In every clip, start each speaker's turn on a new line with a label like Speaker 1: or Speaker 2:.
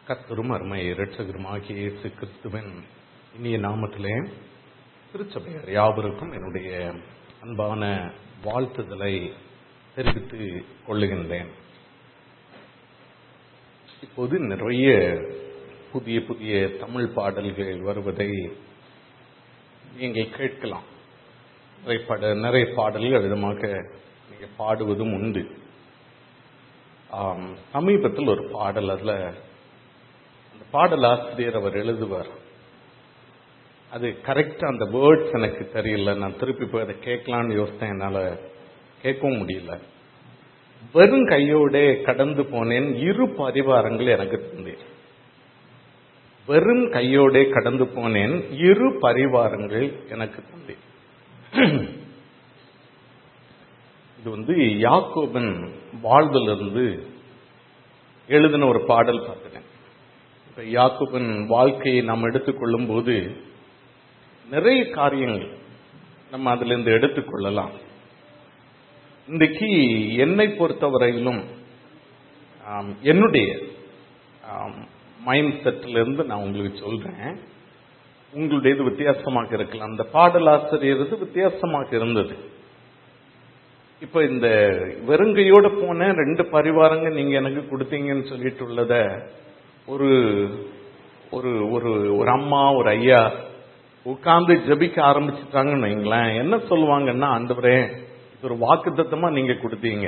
Speaker 1: கர்த்தரும் அருமை இரட்சகருமாகிய இயேசு கிறிஸ்துவின் இனிய நாமத்திலே திருச்சபையார் யாவருக்கும் என்னுடைய அன்பான வாழ்த்துதலை தெரிவித்துக் கொள்ளுகின்றேன் இப்போது நிறைய புதிய புதிய தமிழ் பாடல்கள் வருவதை நீங்கள் கேட்கலாம் நிறைய பாட நிறைய பாடல்கள் விதமாக நீங்கள் பாடுவதும் உண்டு ஆம், சமீபத்தில் ஒரு பாடல் அதில் அந்த பாடல் ஆசிரியர் அவர் எழுதுவார் அது கரெக்டா அந்த வேர்ட்ஸ் எனக்கு தெரியல நான் திருப்பி போய் அதை கேட்கலான்னு யோசித்தேன் என்னால கேட்கவும் முடியல வெறும் கையோட கடந்து போனேன் இரு பரிவாரங்கள் எனக்கு தந்தேன் வெறும் கையோட கடந்து போனேன் இரு பரிவாரங்கள் எனக்கு தந்தேன் இது வந்து யாக்கோபன் வாழ்விலிருந்து எழுதின ஒரு பாடல் பார்க்கிறேன் இப்ப யாக்கோபன் வாழ்க்கையை நாம் எடுத்துக்கொள்ளும் போது நிறைய காரியங்கள் நம்ம அதிலிருந்து எடுத்துக்கொள்ளலாம் இன்றைக்கு என்னை பொறுத்தவரையிலும் ஆம், என்னுடைய மைண்ட் செட்டிலிருந்து நான் உங்களுக்கு சொல்றேன் உங்களுடையது வித்தியாசமாக இருக்கலாம் அந்த பாடலாசிரியர் வித்தியாசமாக இருந்தது இப்ப இந்த வெறுங்கையோட போன ரெண்டு பரிவாரங்க நீங்க எனக்கு கொடுத்தீங்கன்னு சொல்லிட்டு உள்ளத ஒரு ஒரு ஒரு ஒரு அம்மா ஒரு ஐயா உட்கார்ந்து ஜெபிக்க ஆரம்பிச்சுட்டாங்கன்னு வைங்களேன் என்ன சொல்லுவாங்கன்னா ஆண்டவரே இது ஒரு வாக்குத்தத்தமா நீங்க கொடுத்தீங்க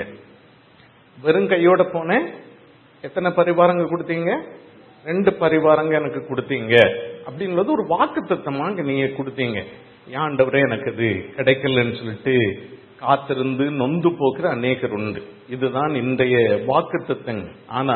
Speaker 1: வெறும் கையோட போனேன் எத்தனை பரிவாரங்க கொடுத்தீங்க ரெண்டு பரிவாரங்க எனக்கு கொடுத்தீங்க அப்படின்றது ஒரு வாக்குத்தத்தமா நீங்க கொடுத்தீங்க ஏன் ஆண்டவரே எனக்கு இது கிடைக்கலன்னு சொல்லிட்டு காத்திருந்து நொந்து போகிற அநேகர் உண்டு இதுதான் இன்றைய வாக்குத்தத்தங்கள் ஆனா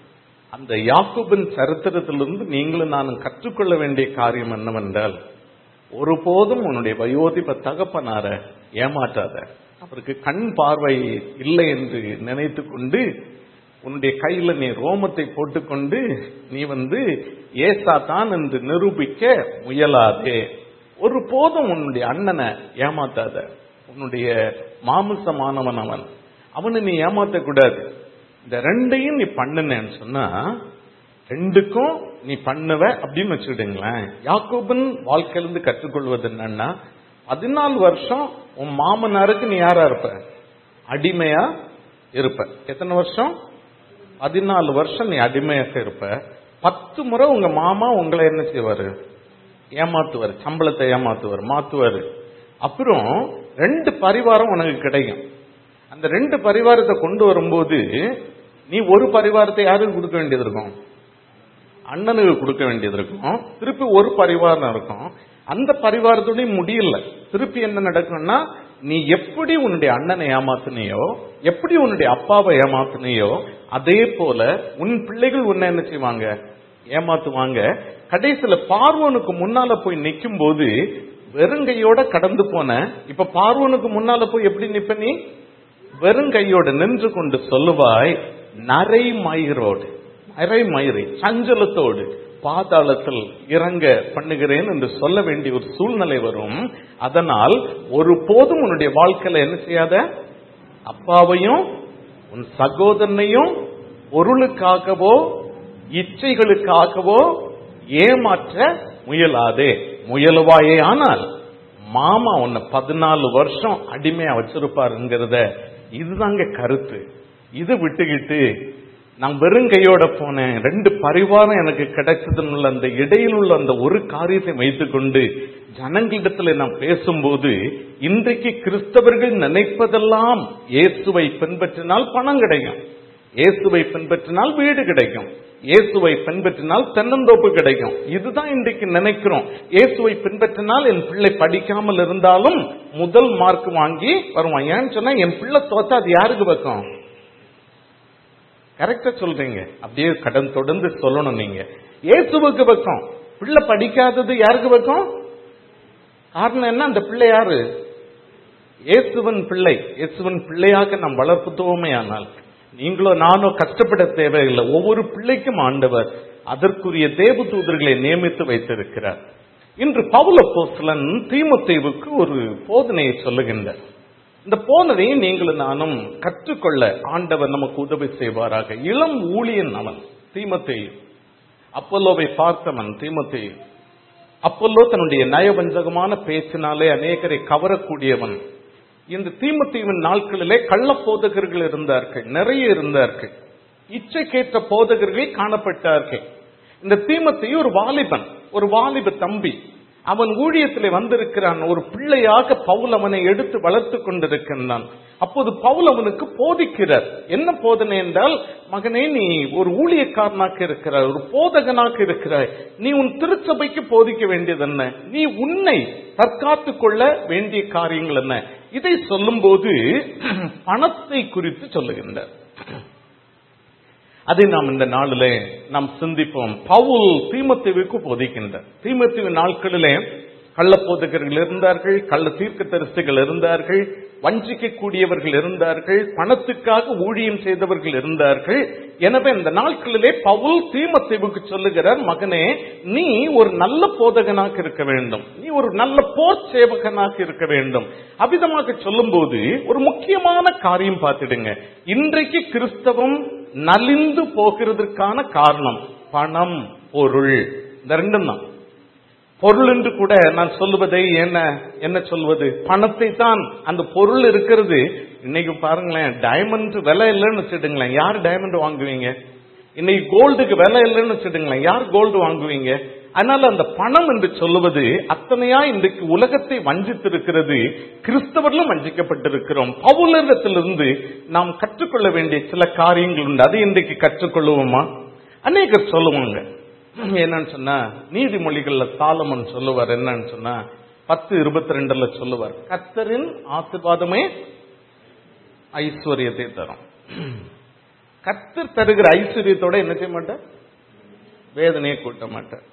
Speaker 1: அந்த யாக்கோபின் சரித்திரத்திலிருந்து நீங்களும் நானும் கற்றுக்கொள்ள வேண்டிய காரியம் என்னவென்றால் ஒருபோதும் உன்னுடைய வயோதிப தகப்பனார ஏமாற்றாத அவருக்கு கண் பார்வை இல்லை என்று நினைத்து கொண்டு உன்னுடைய கையில நீ ரோமத்தை போட்டுக்கொண்டு நீ வந்து ஏசா தான் என்று நிரூபிக்க முயலாதே ஒரு போதும் உன்னுடைய அண்ணனை ஏமாத்தாத உன்னுடைய மாமிசமானவன் அவன் அவனை நீ ஏமாத்தக்கூடாது இந்த ரெண்டையும் நீ பண்ணுனேன்னு சொன்னா ரெண்டுக்கும் நீ பண்ணுவ அப்படின்னு வச்சுக்கிடுங்களேன் யாக்கோபன் வாழ்க்கையிலிருந்து கற்றுக்கொள்வது என்னன்னா பதினாலு வருஷம் உன் மாமனாருக்கு நீ யாரா இருப்ப அடிமையா இருப்ப எத்தனை வருஷம் பதினாலு வருஷம் நீ அடிமையாக இருப்ப பத்து முறை உங்க மாமா உங்களை என்ன செய்வாரு ஏமாத்துவார் சம்பளத்தை ஏமாத்துவார் மாத்துவாரு அப்புறம் ரெண்டு பரிவாரம் உனக்கு கிடைக்கும் அந்த ரெண்டு பரிவாரத்தை கொண்டு வரும்போது நீ ஒரு பரிவாரத்தை யாருக்கு கொடுக்க வேண்டியது இருக்கும் அண்ணனுக்கு கொடுக்க வேண்டியது இருக்கும் திருப்பி ஒரு பரிவாரம் இருக்கும் அந்த பரிவாரத்துடைய முடியல திருப்பி என்ன நடக்கும்னா நீ எப்படி உன்னுடைய அண்ணனை ஏமாத்துனியோ எப்படி உன்னுடைய அப்பாவை ஏமாத்துனியோ அதே போல உன் பிள்ளைகள் உன்னை என்ன செய்வாங்க ஏமாத்துவாங்க கடைசியில பார்வனுக்கு முன்னால போய் நிற்கும் போது வெறுங்கையோட கடந்து போன இப்ப பார்வனுக்கு முன்னால போய் எப்படி நிப்ப நீ வெறுங்கையோட நின்று கொண்டு சொல்லுவாய் நரை மயிரோடு நரை மயிரை சஞ்சலத்தோடு பாதாளத்தில் இறங்க பண்ணுகிறேன் என்று சொல்ல வேண்டிய ஒரு சூழ்நிலை வரும் அதனால் ஒரு போதும் உன்னுடைய வாழ்க்கையில என்ன செய்யாத அப்பாவையும் உன் சகோதரனையும் பொருளுக்காகவோ இச்சைகளுக்காகவோ ஏமாற்ற முயலாதே முயலுவாயே ஆனால் மாமா உன்னை பதினாலு வருஷம் அடிமையா வச்சிருப்பாருங்கிறத இதுதாங்க கருத்து இது விட்டுக்கிட்டு நான் வெறுங்கையோட போனேன் ரெண்டு பரிவாரம் எனக்கு கிடைச்சதுன்னு உள்ள அந்த இடையில் உள்ள அந்த ஒரு காரியத்தை வைத்துக்கொண்டு ஜனங்களிடத்துல நான் பேசும்போது இன்றைக்கு கிறிஸ்தவர்கள் நினைப்பதெல்லாம் இயேசுவை பின்பற்றினால் பணம் கிடைக்கும் இயேசுவை பின்பற்றினால் வீடு கிடைக்கும் இயேசுவை பின்பற்றினால் தென்னந்தோப்பு கிடைக்கும் இதுதான் இன்றைக்கு நினைக்கிறோம் இயேசுவை பின்பற்றினால் என் பிள்ளை படிக்காமல் இருந்தாலும் முதல் மார்க் வாங்கி வருவான் ஏன்னு சொன்னா என் பிள்ளை தோத்தா அது யாருக்கு பக்கம் கரெக்டா சொல்றீங்க அப்படியே கடன் தொடர்ந்து சொல்லணும் நீங்க இயேசுவுக்கு பக்கம் பிள்ளை படிக்காதது யாருக்கு பக்கம் காரணம் என்ன அந்த பிள்ளை யாரு இயேசுவன் பிள்ளை இயேசுவன் பிள்ளையாக நாம் வளர்ப்புத்துவோமே ஆனால் நீங்களோ நானோ கஷ்டப்பட தேவையில்லை ஒவ்வொரு பிள்ளைக்கும் ஆண்டவர் அதற்குரிய தேவ தூதர்களை நியமித்து வைத்திருக்கிறார் இன்று பவுல போஸ்லன் தீமத்தேவுக்கு ஒரு போதனையை சொல்லுகின்றார் இந்த போனதையும் நீங்களும் நானும் கற்றுக்கொள்ள ஆண்டவர் நமக்கு உதவி செய்வாராக இளம் ஊழியன் அவன் தீமத்தேயும் அப்பல்லோவை பார்த்தவன் தீமோத்தேயு அப்பல்லோ தன்னுடைய நயவஞ்சகமான பேச்சினாலே அநேகரை கவரக்கூடியவன் இந்த தீமத்தீவின் நாட்களிலே கள்ள போதகர்கள் இருந்தார்கள் நிறைய இருந்தார்கள் இச்சைக்கேற்ற போதகர்கள் காணப்பட்டார்கள் இந்த தீமத்தையும் ஒரு வாலிபன் ஒரு வாலிப தம்பி அவன் ஊழியத்திலே வந்திருக்கிறான் ஒரு பிள்ளையாக பவுல் அவனை எடுத்து வளர்த்து கொண்டிருக்கின்றான் அப்போது பவுல் அவனுக்கு போதிக்கிறார் என்ன போதனை என்றால் மகனே நீ ஒரு ஊழியக்காரனாக இருக்கிறாய் ஒரு போதகனாக இருக்கிறாய் நீ உன் திருச்சபைக்கு போதிக்க வேண்டியது என்ன நீ உன்னை தற்காத்துக் கொள்ள வேண்டிய காரியங்கள் என்ன இதை சொல்லும்போது பணத்தை குறித்து சொல்லுகின்றார் அதை நாம் இந்த நாளிலே நாம் சிந்திப்போம் பவுல் தீமத்தீவுக்கு போதிக்கின்றார் தீமத்தீவு நாட்களிலே கள்ள போதகர்கள் இருந்தார்கள் கள்ள தீர்க்க தரிசிகள் இருந்தார்கள் வஞ்சிக்கக்கூடியவர்கள் இருந்தார்கள் பணத்துக்காக ஊழியம் செய்தவர்கள் இருந்தார்கள் எனவே இந்த நாட்களிலே பவுல் தீமத்தீவுக்கு சொல்லுகிறார் மகனே நீ ஒரு நல்ல போதகனாக இருக்க வேண்டும் நீ ஒரு நல்ல போர் சேவகனாக இருக்க வேண்டும் அவ்விதமாக சொல்லும்போது ஒரு முக்கியமான காரியம் பார்த்துடுங்க இன்றைக்கு கிறிஸ்தவம் நலிந்து போகிறதுக்கான காரணம் பணம் பொருள் இந்த ரெண்டும் தான் பொருள் என்று கூட நான் சொல்லுவதை என்ன என்ன சொல்வது பணத்தை தான் அந்த பொருள் இருக்கிறது இன்னைக்கு பாருங்களேன் டைமண்ட் விலை இல்லைன்னு வச்சுடுங்களேன் யார் டைமண்ட் வாங்குவீங்க இன்னைக்கு கோல்டுக்கு விலை இல்லைன்னு வச்சுடுங்களேன் யார் கோல்டு வாங்குவீங்க அதனால அந்த பணம் என்று சொல்லுவது அத்தனையா இன்றைக்கு உலகத்தை வஞ்சித்திருக்கிறது கிறிஸ்தவர்களும் வஞ்சிக்கப்பட்டிருக்கிறோம் பவுலகத்திலிருந்து நாம் கற்றுக்கொள்ள வேண்டிய சில காரியங்கள் உண்டு அதை இன்றைக்கு கற்றுக்கொள்ளுவோமா அநேகர் சொல்லுவாங்க என்னன்னு சொன்னா நீதிமொழிகள்ல சாலமன் சொல்லுவார் என்னன்னு சொன்னா பத்து இருபத்தி ரெண்டுல சொல்லுவார் கத்தரின் ஆசிர்வாதமே ஐஸ்வர்யத்தை தரும் கத்தர் தருகிற ஐஸ்வர்யத்தோட என்ன செய்ய மாட்டார் வேதனையை கூட்ட மாட்டார்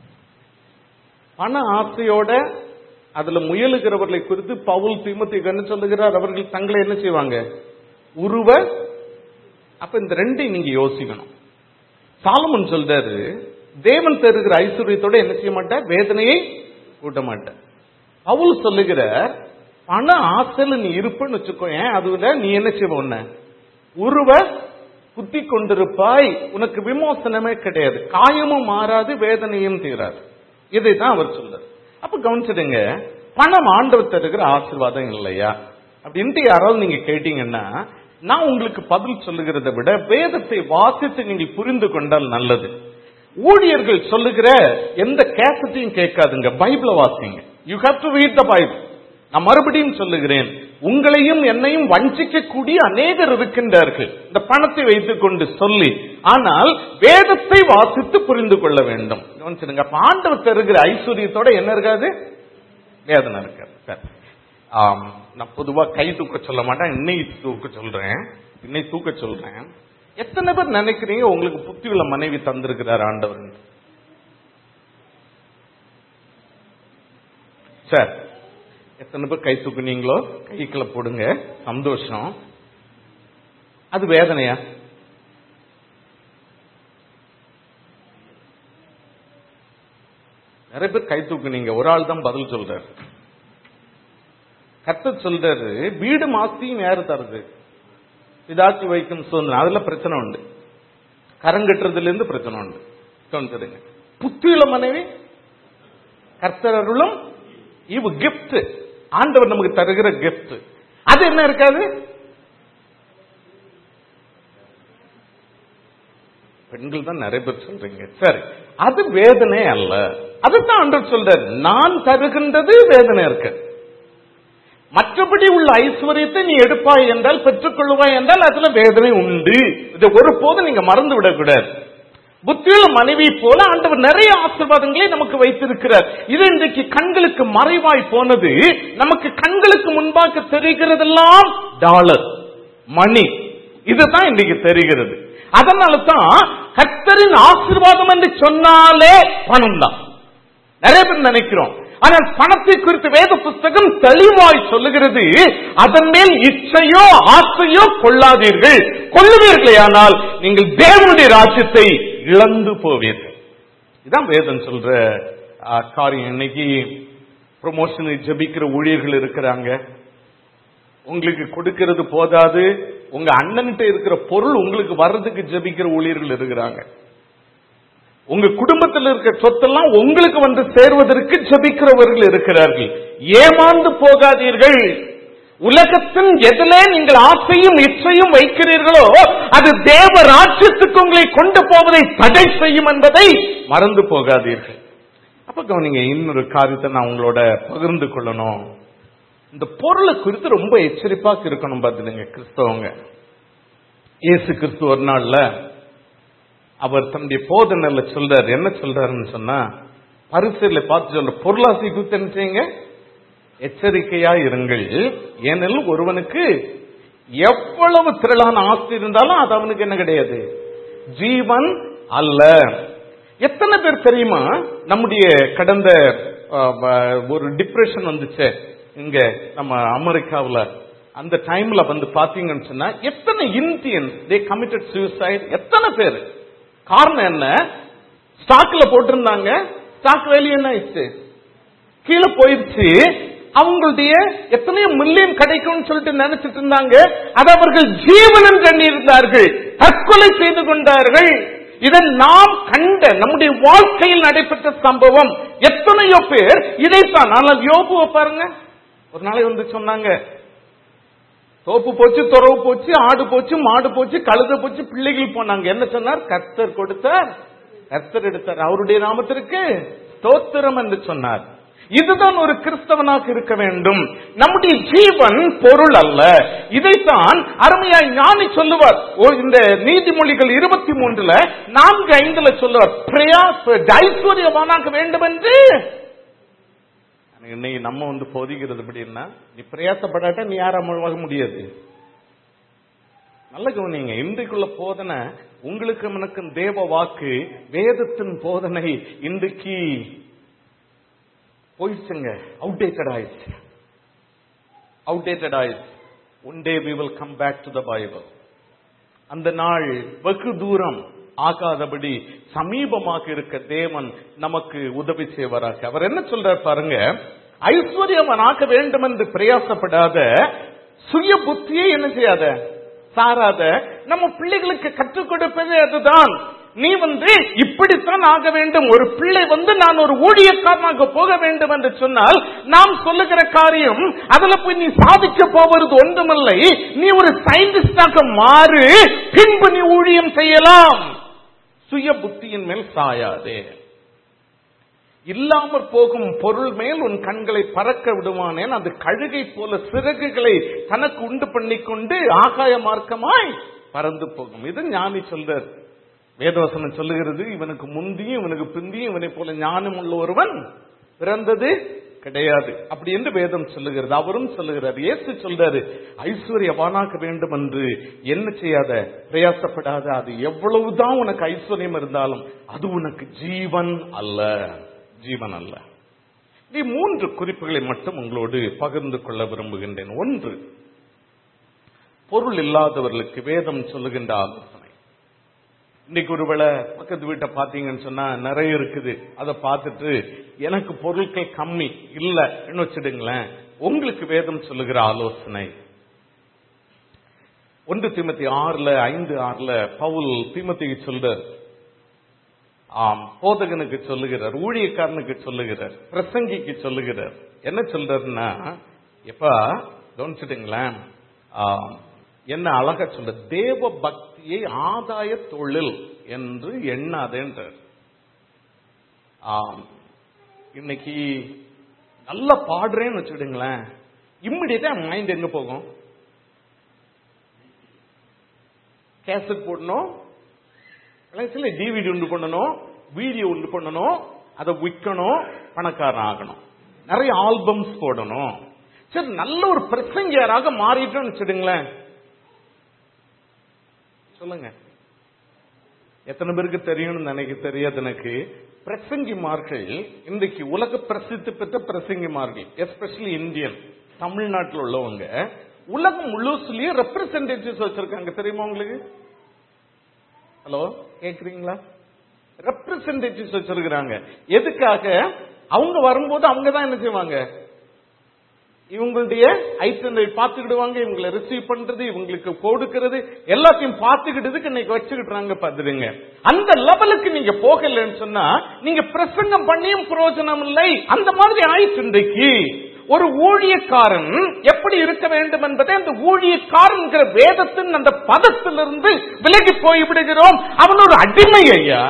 Speaker 1: பண ஆசையோட அதுல முயலுகிறவர்களை குறித்து பவுல் தீமத்துக்கு என்ன சொல்லுகிறார் அவர்கள் தங்களை என்ன செய்வாங்க உருவ அப்ப இந்த ரெண்டையும் நீங்க யோசிக்கணும் சாலமன் சொல்றாரு தேவன் தருகிற ஐஸ்வர்யத்தோட என்ன செய்ய மாட்டார் வேதனையை கூட்ட மாட்டார் பவுல் சொல்லுகிற பண ஆசையில நீ இருப்பன்னு வச்சுக்கோ ஏன் அதுல நீ என்ன செய்வ உன்ன உருவ குத்தி கொண்டிருப்பாய் உனக்கு விமோசனமே கிடையாது காயமும் மாறாது வேதனையும் தீராது இதை தான் அவர் சொல்றார் அப்ப கவனிச்சிடுங்க பணம் ஆண்டவர் தருகிற ஆசீர்வாதம் இல்லையா அப்படின்ட்டு யாராவது நீங்க கேட்டீங்கன்னா நான் உங்களுக்கு பதில் சொல்லுகிறதை விட வேதத்தை வாசித்து நீங்கள் புரிந்து கொண்டால் நல்லது ஊழியர்கள் சொல்லுகிற எந்த கேசட்டையும் கேட்காதுங்க பைபிள வாசிங்க you have to read the Bible நான் மறுபடியும் சொல்லுகிறேன் உங்களையும் என்னையும் வஞ்சிக்கக்கூடிய அநேகர் இருக்கின்றார்கள் இந்த பணத்தை வைத்துக் கொண்டு சொல்லி ஆனால் வேதத்தை வாசித்து புரிந்து கொள்ள வேண்டும் கவனிச்சிடுங்க அப்ப ஆண்டவர் தருகிற ஐஸ்வர்யத்தோட என்ன இருக்காது வேதனை இருக்காது சரி. ஆம், நான் பொதுவா கை தூக்க சொல்ல மாட்டேன் இன்னை தூக்க சொல்றேன் இன்னை தூக்க சொல்றேன் எத்தனை பேர் நினைக்கிறீங்க உங்களுக்கு புத்தியுள்ள மனைவி தந்திருக்கிறார் ஆண்டவர் சார் எத்தனை பேர் கை தூக்குனீங்களோ கைக்குள்ள போடுங்க சந்தோஷம் அது வேதனையா நிறைய பேர் கை தூக்குனீங்க ஒரு ஆள் தான் பதில் சொல்றாரு கர்த்தர் சொல்றாரு வீடு மாஸ்தியும் யாரு தருது இதாச்சு வைக்கும் சுதந்திரம் அதுல பிரச்சனை உண்டு கரங்கட்டுறதுல இருந்து பிரச்சனை உண்டு கவனிச்சிடுங்க புத்தியுள்ள மனைவி கர்த்தர் அருளும் இவ் கிஃப்ட் ஆண்டவர் நமக்கு தருகிற கிஃப்ட் அது என்ன இருக்காது பெண்கள் தான் நிறைய பேர் சொல்றீங்க சரி அது வேதனை அல்ல அதுதான் ஆண்டவர் சொல்றாரு நான் தருகின்றது வேதனை இருக்கு மற்றபடி உள்ள ஐஸ்வர்யத்தை நீ எடுப்பாய் என்றால் பெற்றுக்கொள்வாய் என்றால் அதுல வேதனை உண்டு இதை ஒருபோதும் நீங்க மறந்து விடக்கூடாது புத்தியுள்ள மனைவி போல ஆண்டவர் நிறைய ஆசீர்வாதங்களை நமக்கு வைத்திருக்கிறார் இது இன்றைக்கு கண்களுக்கு மறைவாய் போனது நமக்கு கண்களுக்கு முன்பாக தெரிகிறதெல்லாம் டாலர் மணி இதுதான் இன்றைக்கு தெரிகிறது அதனால தான் கர்த்தரின் ஆசீர்வாதம் என்று சொன்னாலே பணம் தான் நிறைய பேர் நினைக்கிறோம் ஆனால் பணத்தை குறித்து வேத புஸ்தகம் தெளிவாய் சொல்லுகிறது அதன் மேல் இச்சையோ ஆசையோ கொள்ளாதீர்கள் கொள்ளுவீர்களே ஆனால் நீங்கள் தேவனுடைய ராஜ்யத்தை இழந்து போவீர்கள் இதான் வேதம் சொல்ற ஆ, காரியம் இன்னைக்கு ப்ரொமோஷனை ஜெபிக்கிற ஊழியர்கள் இருக்கிறாங்க உங்களுக்கு கொடுக்கிறது போதாது உங்க அண்ணன்கிட்ட இருக்கிற பொருள் உங்களுக்கு வர்றதுக்கு ஜெபிக்கிற ஊழியர்கள் இருக்கிறாங்க உங்க குடும்பத்தில் இருக்க சொத்தெல்லாம் உங்களுக்கு வந்து சேர்வதற்கு ஜெபிக்கிறவர்கள் இருக்கிறார்கள் ஏமாந்து போகாதீர்கள் உலகத்தின் எதிலே நீங்கள் ஆசையும் இச்சையும் வைக்கிறீர்களோ அது தேவ ராஜ்யத்துக்கு உங்களை கொண்டு போவதை தடை செய்யும் என்பதை மறந்து போகாதீர்கள் அப்ப கவனிங்க இன்னொரு காரியத்தை நான் உங்களோட பகிர்ந்து கொள்ளணும் இந்த பொருளை குறித்து ரொம்ப எச்சரிப்பாக இருக்கணும் பார்த்துடுங்க கிறிஸ்தவங்க இயேசு கிறிஸ்து ஒரு நாள்ல அவர் தன்னுடைய போதனையில சொல்றாரு என்ன சொல்றாருன்னு சொன்னா பரிசையில பார்த்து சொல்ற பொருளாசை குறித்து என்ன செய்யுங்க எச்சரிக்கையா இருங்கள் ஏனெனில் ஒருவனுக்கு எவ்வளவு திரளான ஆஸ்தி இருந்தாலும் அது அவனுக்கு என்ன கிடையாது ஜீவன் அல்ல எத்தனை பேர் தெரியுமா நம்முடைய கடந்த அஹ், வ- ஒரு டிப்ரெஷன் வந்துச்சு இங்க நம்ம அமெரிக்காவுல அந்த டைம்ல வந்து பாத்தீங்கன்னு சொன்னா எத்தனை இந்தியன்ஸ் தே கமிட்டட் suicide எத்தனை பேர் காரணம் என்ன ஸ்டாக்ல போட்டிருந்தாங்க ஸ்டாக் வேல்யூ என்ன ஆயிடுச்சு கீழே போயிருச்சு அவங்களுடைய எத்தனையோ மில்லியன் கிடைக்கும்னு சொல்லிட்டு நினைச்சிட்டு இருந்தாங்க அது அவர்கள் ஜீவன் என்று எண்ணியிருந்தார்கள் தற்கொலை செய்து கொண்டார்கள் இதை நாம் கண்ட நம்முடைய வாழ்க்கையில் நடைபெற்ற சம்பவம் எத்தனையோ பேர் இதைத்தான் ஆனால் யோபுவை பாருங்க ஒரு நாளை வந்து சொன்னாங்க தோப்பு போச்சு துறவு போச்சு ஆடு போச்சு மாடு போச்சு கழுத போச்சு பிள்ளைகள் போனாங்க என்ன சொன்னார் கர்த்தர் கொடுத்தார் கர்த்தர் எடுத்தார் அவருடைய நாமத்திற்கு ஸ்தோத்திரம் என்று சொன்னார் இதுதான் ஒரு கிறிஸ்தவனாக இருக்க வேண்டும் நம்முடைய ஜீவன் பொருள் அல்ல இதைத்தான் அருமையாய் ஞானி சொல்லுவார் ஓ, இந்த நீதிமொழிகள் இருபத்தி மூன்றுல நான்கு ஐந்துல சொல்லுவார் பிரயாஸ் ஐஸ்வர்யவானாக வேண்டும் என்று இன்னைக்கு நம்ம வந்து போதிக்கிறது எப்படின்னா நீ பிரயாசப்படாட்ட நீ யாராக முடியாது நல்ல கவனிங்க இன்றைக்குள்ள போதனை உங்களுக்கு எனக்கும் தேவ வாக்கு வேதத்தின் போதனை இன்றைக்கு போயிடுச்சுங்க அவுடேட்டட் ஆயிடுச்சு அவுடேட்டட் ஆயிடுச்சு one day we will come back to the Bible அந்த நாள் வெகு தூரம் ஆகாதபடி சமீபமாக இருக்க தேவன் நமக்கு உதவி செய்வாராக அவர் என்ன சொல்றார் பாருங்க ஐஸ்வர்யவனாக்க வேண்டும் என்று பிரயாசப்படாத சுய புத்தியை என்ன செய்யாத சாராத நம்ம பிள்ளைகளுக்கு கற்றுக் கொடுப்பதே அதுதான் நீ வந்து இப்படித்தான் ஆக வேண்டும் ஒரு பிள்ளை வந்து நான் ஒரு ஊழியக்காரனாக போக வேண்டும் என்று சொன்னால் நாம் சொல்லுகிற காரியம் அதுல போய் நீ சாதிக்க போவது ஒன்றுமில்லை நீ ஒரு சயின்டிஸ்டாக மாறு பின்பு நீ ஊழியம் செய்யலாம் சுய புத்தியின் மேல் சாயாதே இல்லாமற் போகும் பொருள் மேல் உன் கண்களை பறக்க விடுவானேன் அது கழுகை போல சிறகுகளை தனக்கு உண்டு பண்ணிக்கொண்டு ஆகாய மார்க்கமாய் பறந்து போகும் இது ஞானி சொல்றார் வேதவசனம் சொல்லுகிறது இவனுக்கு முந்தியும் இவனுக்கு பிந்தியும் இவனை போல ஞானம் உள்ள ஒருவன் பிறந்தது கிடையாது அப்படி என்று வேதம் சொல்லுகிறது அவரும் சொல்லுகிறார் இயேசு சொல்றாரு ஐஸ்வர்யவானாக்க வேண்டும் என்று என்ன செய்யாத பிரயாசப்படாத அது எவ்வளவுதான் உனக்கு ஐஸ்வர்யம் இருந்தாலும் அது உனக்கு ஜீவன் அல்ல ஜீவன் அல்ல நீ மூன்று குறிப்புகளை மட்டும் உங்களோடு பகிர்ந்து கொள்ள விரும்புகின்றேன் ஒன்று பொருள் இல்லாதவர்களுக்கு வேதம் சொல்லுகின்ற ஆலோசனை இன்னைக்கு ஒருவேளை பக்கத்து வீட்டை பார்த்தீங்கன்னு சொன்னா நிறைய இருக்குது அதை பார்த்துட்டு எனக்கு பொருட்கள் கம்மி இல்ல வச்சிடுங்களேன் உங்களுக்கு வேதம் சொல்லுகிற ஆலோசனை ஒன்று தீமத்தி ஆறுல ஐந்து ஆறுல பவுல் தீமத்திக்கு சொல்றார் ஆம் போதகனுக்கு சொல்லுகிறார் ஊழியக்காரனுக்கு சொல்லுகிறார் பிரசங்கிக்கு சொல்லுகிறார் என்ன சொல்றாருன்னா எப்ப கவனிச்சுட்டுங்களேன் ஆம், என்ன அழகா சொல்ற தேவ பக்தியை ஆதாய தொழில் என்று எண்ணாதேன்றார் ஆம், இன்னைக்கு நல்லா பாடுறேன்னு வச்சுடுங்களேன் இம்மிடியட்டா மைண்ட் எங்க போகும் கேசட் போடணும் கடைசியில டிவிடி உண்டு பண்ணணும் வீடியோ உண்டு பண்ணணும் அதை விற்கணும் பணக்காரன் ஆகணும் நிறைய ஆல்பம்ஸ் போடணும் சரி நல்ல ஒரு பிரசங்கியராக மாறிட்டோம்னு வச்சுடுங்களேன் சொல்லுங்க எத்தனை பேருக்கு தெரியும்னு நினைக்க தெரியாது எனக்கு பிரசங்கிமார்கள் இன்றைக்கு உலக பிரசித்தி பெற்ற பிரசங்கிமார்கள் எஸ்பெஷலி இந்தியன் தமிழ்நாட்டில் உள்ளவங்க உலகம் முழுசுலயே ரெப்ரசன்டேட்டிவ்ஸ் வச்சிருக்காங்க தெரியுமா உங்களுக்கு ஹலோ கேக்குறீங்களா ரெப்ரசன்டேட்டிவ்ஸ் வச்சிருக்கிறாங்க எதுக்காக அவங்க வரும்போது அவங்க தான் என்ன செய்வாங்க இவங்களுடைய ஐட்டனை பார்த்துக்கிடுவாங்க இவங்களை ரிசீவ் பண்றது இவங்களுக்கு கொடுக்கிறது எல்லாத்தையும் பார்த்துக்கிட்டதுக்கு இன்னைக்கு வச்சுக்கிட்டாங்க பாத்துடுங்க அந்த லெவலுக்கு நீங்க போகலன்னு சொன்னா நீங்க பிரசங்கம் பண்ணியும் பிரயோஜனம் இல்லை அந்த மாதிரி ஆயிடுச்சு இன்றைக்கு ஒரு ஊழியக்காரன் எப்படி இருக்க வேண்டும் என்பதை அந்த ஊழியக்காரன்கிற வேதத்தின் அந்த பதத்திலிருந்து விலகி போய் விடுகிறோம் அவன் ஒரு அடிமை ஐயா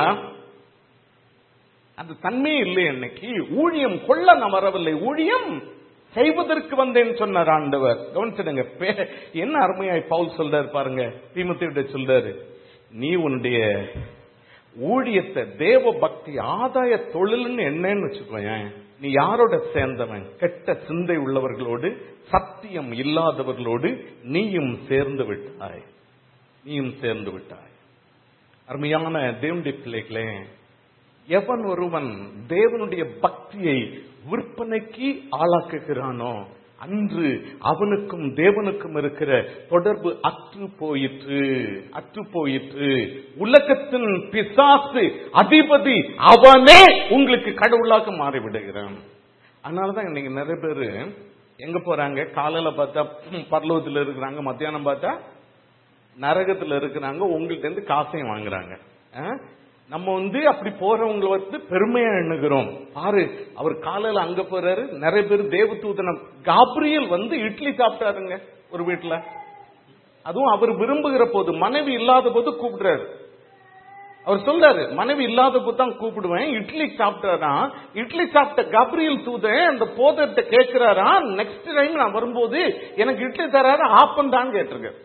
Speaker 1: அந்த தன்மையே இல்லை இன்னைக்கு ஊழியம் கொள்ள நான் வரவில்லை ஊழியம் செய்வதற்கு வந்தேன் சொன்னார் ஆண்டவர் கவனிச்சிடுங்க பே- என்ன அருமையாய் பவுல் சொல்றாரு பாருங்க தீமத்திட்ட சொல்றாரு நீ உன்னுடைய ஊழியத்தை தேவ பக்தி ஆதாய தொழில்னு என்னன்னு வச்சுக்கோயேன் நீ யாரோட சேர்ந்தவன் கெட்ட சிந்தை உள்ளவர்களோடு சத்தியம் இல்லாதவர்களோடு நீயும் சேர்ந்து விட்டாய் நீயும் சேர்ந்து விட்டாய் அருமையான தேவனுடைய பிள்ளைகளே எவன் ஒருவன் தேவனுடைய பக்தியை விற்பனைக்கு ஆளாக்குகிறானோ அன்று அவனுக்கும் தேவனுக்கும் இருக்கிற தொடர்பு அற்று போயிற்று அற்று போயிற்று உலகத்தின் பிசாசு அதிபதி அவனே உங்களுக்கு கடவுளாக மாறிவிடுகிறான் அதனாலதான் இன்னைக்கு நிறைய பேரு எங்க போறாங்க காலையில பார்த்தா ம், பரலோகத்துல இருக்கிறாங்க மத்தியானம் பார்த்தா நரகத்துல இருக்கிறாங்க உங்கள்ட்ட இருந்து காசையும் வாங்குறாங்க ஆ? நம்ம வந்து அப்படி போறவங்களை வந்து பெருமையா எண்ணுகிறோம் பாரு அவர் காலையில அங்க போறாரு நிறைய பேர் தேவதூதனம் காப்ரியல் வந்து இட்லி சாப்பிட்டாருங்க ஒரு வீட்டுல அதுவும் அவர் விரும்புகிற போது மனைவி இல்லாத போது கூப்பிடுறாரு அவர் சொல்றாரு மனைவி இல்லாத போது தான் கூப்பிடுவேன் இட்லி சாப்பிட்டாரா இட்லி சாப்பிட்ட கப்ரியல் தூதன் அந்த போதத்தை கேட்கிறாரா நெக்ஸ்ட் டைம் நான் வரும்போது எனக்கு இட்லி தராரு ஆப்பம் தான் கேட்டிருக்காரு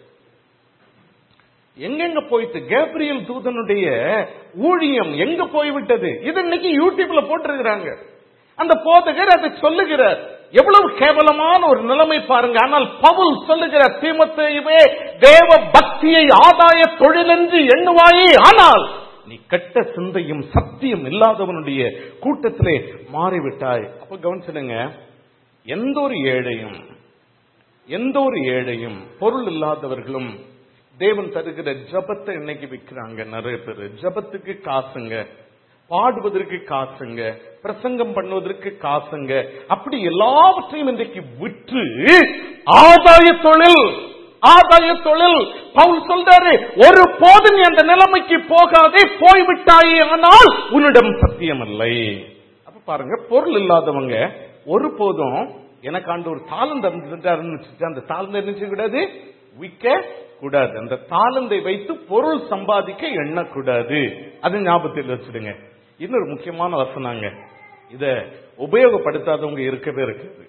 Speaker 1: எங்கெங்க போயிட்டு கேப்ரியல் தூதனுடைய ஊழியம் எங்க போய்விட்டது இது இன்னைக்கு யூடியூப்ல போட்டிருக்கிறாங்க அந்த போதகர் அதை சொல்லுகிறார் எவ்வளவு கேவலமான ஒரு நிலைமை பாருங்க ஆனால் பவுல் சொல்லுகிறார் தீமத்தையுமே தேவ பக்தியை ஆதாய தொழிலென்று எண்ணுவாயே ஆனால் நீ கெட்ட சிந்தையும் சத்தியம் இல்லாதவனுடைய கூட்டத்திலே மாறிவிட்டாய் அப்ப கவனிச்சிடுங்க எந்த ஒரு ஏழையும் எந்த ஒரு ஏழையும் பொருள் இல்லாதவர்களும் தேவன் தருகிற ஜபத்தை இன்னைக்கு விற்கிறாங்க நிறைய பேர் ஜபத்துக்கு காசுங்க பாடுவதற்கு காசுங்க பிரசங்கம் பண்ணுவதற்கு காசுங்க அப்படி எல்லாவற்றையும் இன்றைக்கு விற்று ஆதாய தொழில் ஆதாய தொழில் பவுல் சொல்றாரு ஒரு போது நீ அந்த நிலைமைக்கு போகாதே போய்விட்டாயே ஆனால் உன்னிடம் சத்தியம் இல்லை அப்ப பாருங்க பொருள் இல்லாதவங்க ஒரு போதும் எனக்கு ஆண்டு ஒரு தாளம் தந்துட்டாருன்னு வச்சுட்டு அந்த தாளம் என்ன செய்யக்கூடாது விற்க கூடாது அந்த தாளந்தை வைத்து பொருள் சம்பாதிக்க எண்ணக்கூடாது அது ஞாபகத்தில் வச்சிடுங்க இன்னொரு முக்கியமான வசனாங்க இத உபயோகப்படுத்தாதவங்க இருக்கவே இருக்குது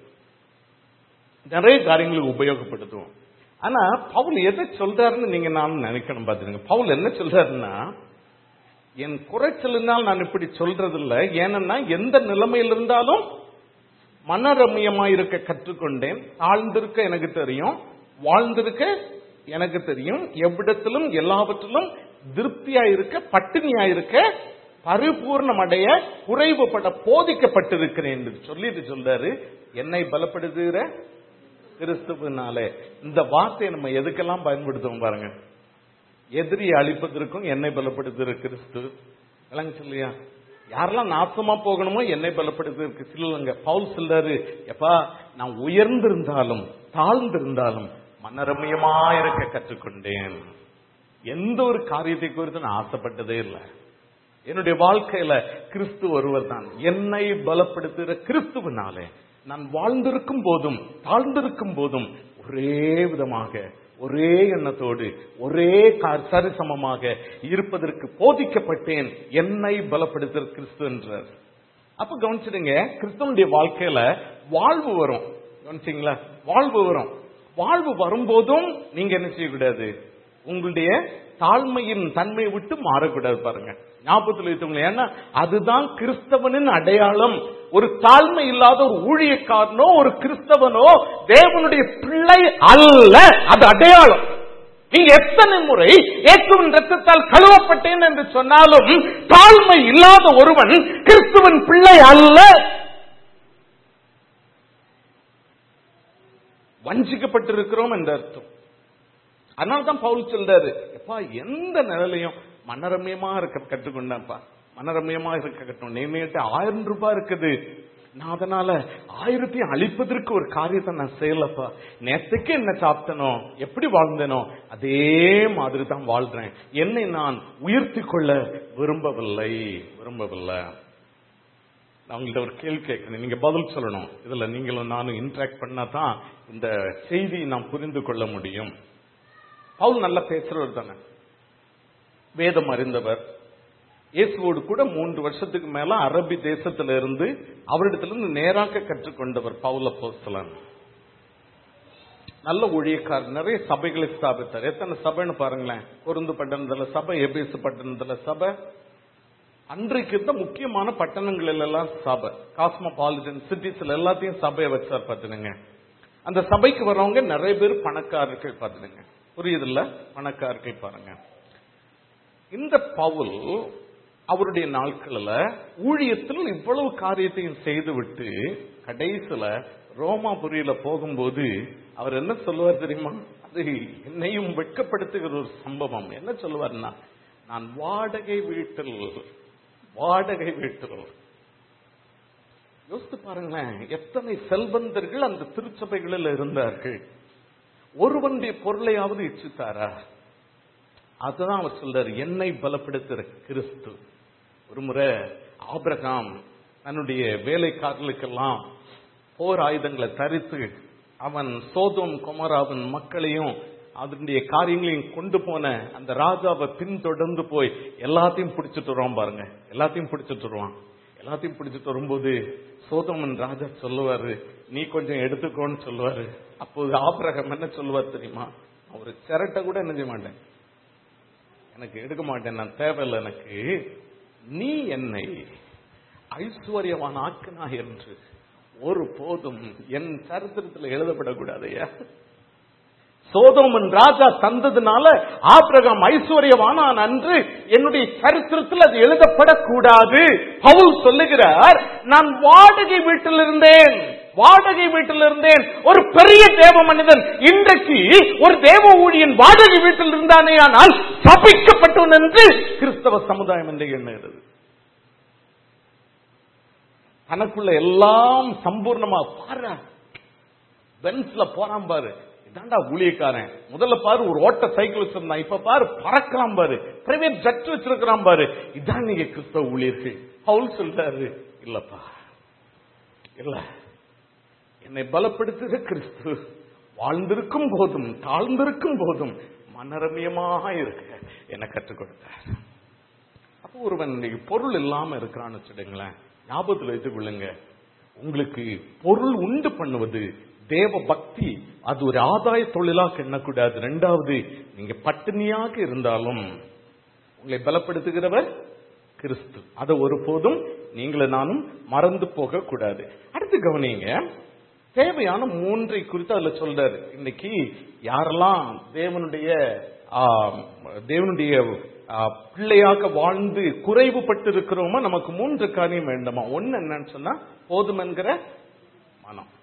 Speaker 1: நிறைய காரியங்களுக்கு உபயோகப்படுத்துவோம் ஆனா பவுல் எதை சொல்றாருன்னு நீங்க நான் நினைக்கணும் பாத்துருங்க பவுல் என்ன சொல்றாருன்னா என் குறைச்சலினால் நான் இப்படி சொல்றது இல்ல ஏன்னா எந்த நிலைமையில் இருந்தாலும் மனரம்யமா இருக்க கற்றுக்கொண்டேன் தாழ்ந்திருக்க எனக்கு தெரியும் வாழ்ந்திருக்க எனக்கு தெரியும் எவ்விடத்திலும் எல்லாவற்றிலும் திருப்தியா இருக்க பட்டினியா இருக்க பரிபூர்ணம் அடைய குறைவுபட போதிக்கப்பட்டிருக்கிறேன் என்று சொல்லிட்டு சொல்றாரு என்னை பலப்படுத்துகிற கிறிஸ்துவனாலே இந்த வார்த்தையை நம்ம எதுக்கெல்லாம் பயன்படுத்துவோம் பாருங்க எதிரியை அழிப்பதற்கும் என்னை பலப்படுத்துகிற கிறிஸ்து விளங்குச்சு இல்லையா யாரெல்லாம் நாசமா போகணுமோ என்னை பலப்படுத்துவதற்கு சில்லுங்க பவுல் சொல்றாரு எப்பா நான் உயர்ந்திருந்தாலும் தாழ்ந்திருந்தாலும் மனரம்யமா இருக்க கற்றுக்கொண்டேன் எந்த ஒரு காரியத்தை குறித்து நான் ஆசைப்பட்டதே இல்லை என்னுடைய வாழ்க்கையில கிறிஸ்து ஒருவர் தான் என்னை பலப்படுத்துகிற கிறிஸ்துவனாலே நான் வாழ்ந்திருக்கும் போதும் தாழ்ந்திருக்கும் போதும் ஒரே விதமாக ஒரே எண்ணத்தோடு ஒரே கா- சரிசமமாக இருப்பதற்கு போதிக்கப்பட்டேன் என்னை பலப்படுத்துகிற கிறிஸ்து என்றார் அப்ப கவனிச்சிடுங்க கிறிஸ்தவனுடைய வாழ்க்கையில வாழ்வு வரும் கவனிச்சிங்களா வாழ்வு வரும் வாழ்வு வரும்போதும் நீங்க என்ன செய்யக்கூடாது உங்களுடைய தாழ்மையின் தன்மையை விட்டு மாறக்கூடாது பாருங்க ஞாபகத்தில் வைத்தவங்க ஏன்னா அதுதான் கிறிஸ்தவனின் அடையாளம் ஒரு தாழ்மை இல்லாத ஒரு ஊழியக்காரனோ ஒரு கிறிஸ்தவனோ தேவனுடைய பிள்ளை அல்ல அது அடையாளம் நீங்க எத்தனை முறை இயேசுவின் ரத்தத்தால் கழுவப்பட்டேன் என்று சொன்னாலும் தாழ்மை இல்லாத ஒருவன் கிறிஸ்துவன் பிள்ளை அல்ல வஞ்சிக்கப்பட்டிருக்கிறோம் என்ற அர்த்தம் அதனால தான் பவுல் சொல்றாரு எப்பா எந்த நிலையிலையும் மனரம்யமா இருக்க கற்றுக்கொண்டேன்ப்பா மனரம்யமா இருக்க கட்டணும் நேமேட்டு ஆயிரம் ரூபாய் இருக்குது நான் அதனால ஆயிரத்தையும் அழிப்பதற்கு ஒரு காரியத்தை நான் செய்யலப்பா நேத்துக்கு என்ன சாப்பிட்டனோ எப்படி வாழ்ந்தனோ அதே மாதிரி தான் வாழ்றேன் என்னை நான் உயர்த்தி கொள்ள விரும்பவில்லை விரும்பவில்லை நான் உங்கள்ட்ட ஒரு கேள்வி கேட்கணும் நீங்க பதில் சொல்லணும் இதுல நீங்களும் நானும் இன்டராக்ட் பண்ணா தான் இந்த செய்தியை நாம் புரிந்து கொள்ள முடியும் பவுல் நல்லா பேசுறவர் தானே வேதம் அறிந்தவர் இயேசுவோடு கூட மூன்று வருஷத்துக்கு மேல அரபி தேசத்துல இருந்து அவரிடத்திலிருந்து நேராக கற்றுக்கொண்டவர் பவுல போஸ்தலன் நல்ல ஊழியக்காரர் நிறைய சபைகளை ஸ்தாபித்தார் எத்தனை சபைன்னு பாருங்களேன் கொருந்து பட்டணத்துல சபை எபேசு பட்டணத்துல சபை அன்றைக்கு இருந்த முக்கியமான பட்டணங்கள் எல்லாம் சபை காஸ்மோபாலிட்டன் சிட்டிஸ்ல எல்லாத்தையும் சபையை வச்சார் பார்த்துனுங்க அந்த சபைக்கு வரவங்க நிறைய பேர் பணக்காரர்கள் பார்த்துனுங்க புரியுதுல்ல பணக்காரர்கள் பாருங்க இந்த பவுல் அவருடைய நாட்களில் ஊழியத்தில் இவ்வளவு காரியத்தையும் செய்துவிட்டு கடைசியில ரோமாபுரியில போகும்போது அவர் என்ன சொல்லுவார் தெரியுமா அது என்னையும் வெட்கப்படுத்துகிற ஒரு சம்பவம் என்ன சொல்லுவார்னா நான் வாடகை வீட்டில் வாடகை வீட்டில் யோசித்து பாருங்களேன் எத்தனை செல்வந்தர்கள் அந்த திருச்சபைகளில் இருந்தார்கள் ஒருவனுடைய பொருளையாவது இச்சித்தாரா அதுதான் அவர் சொல்றாரு என்னை பலப்படுத்துகிற கிறிஸ்து ஒரு முறை ஆபிரகாம் தன்னுடைய வேலைக்காரர்களுக்கெல்லாம் போர் ஆயுதங்களை தரித்து அவன் சோதோம் குமாராவின் மக்களையும் அதனுடைய காரியங்களையும் கொண்டு போன அந்த ராஜாவை பின்தொடர்ந்து போய் எல்லாத்தையும் பிடிச்சிட்டு வருவான் பாருங்க எல்லாத்தையும் பிடிச்சிட்டு வருவான் எல்லாத்தையும் பிடிச்சிட்டு வரும்போது சோதமன் ராஜா சொல்லுவாரு நீ கொஞ்சம் எடுத்துக்கோன்னு சொல்லுவாரு அப்போது ஆபிரகம் என்ன சொல்லுவார் தெரியுமா ஒரு சிரட்டை கூட என்ன செய்ய மாட்டேன் எனக்கு எடுக்க மாட்டேன் நான் தேவையில்லை எனக்கு நீ என்னை ஐஸ்வர்யவான் ஆக்கினா என்று ஒரு போதும் என் சரித்திரத்தில் எழுதப்படக்கூடாதையா சோதோமன் ராஜா தந்ததுனால ஆபிரகாம் ஐஸ்வர்யவானான் அன்று என்னுடைய சரித்திரத்தில் அது எழுதப்படக்கூடாது பவுல் சொல்லுகிறார் நான் வாடகை வீட்டில் இருந்தேன் வாடகை வீட்டில் இருந்தேன் ஒரு பெரிய தேவ மனிதன் இன்றைக்கு ஒரு தேவ ஊழியன் வாடகை வீட்டில் இருந்தானே ஆனால் சபிக்கப்பட்டவன் என்று கிறிஸ்தவ சமுதாயம் என்று எண்ணுகிறது தனக்குள்ள எல்லாம் சம்பூர்ணமா பாரு பென்ஸ்ல போறான் பாரு இதாண்டா ஊழியக்காரன் முதல்ல பாரு ஒரு ஓட்ட சைக்கிள் வச்சிருந்தான் இப்ப பாரு பறக்கலாம் பாரு பிரைவேட் ஜட் வச்சிருக்கிறான் பாரு இதான் நீங்க கிறிஸ்தவ ஊழியர்கள் பவுல் சொல்றாரு இல்லப்பா இல்ல என்னை பலப்படுத்துகிற கிறிஸ்து வாழ்ந்திருக்கும் போதும் தாழ்ந்திருக்கும் போதும் மனரமியமாக இருக்க என கற்றுக் கொடுத்தார் அப்போ ஒருவன் இன்னைக்கு பொருள் இல்லாம இருக்கிறான்னு வச்சுடுங்களேன் ஞாபகத்தில் வைத்துக் கொள்ளுங்க உங்களுக்கு பொருள் உண்டு பண்ணுவது தேவ பக்தி அது ஒரு ஆதாய தொழிலாக எண்ணக்கூடாது ரெண்டாவது நீங்க பட்டினியாக இருந்தாலும் உங்களை பலப்படுத்துகிறவர் கிறிஸ்து அதை ஒருபோதும் நீங்களும் நானும் மறந்து போக கூடாது அடுத்து கவனிங்க தேவையான மூன்றை குறித்து அதுல சொல்றாரு இன்னைக்கு யாரெல்லாம் தேவனுடைய ஆ, தேவனுடைய ஆ, பிள்ளையாக வாழ்ந்து குறைவுபட்டு இருக்கிறோமோ நமக்கு மூன்று காரியம் வேண்டுமா ஒன்னு என்னன்னு சொன்னா போதும் என்கிற மனம்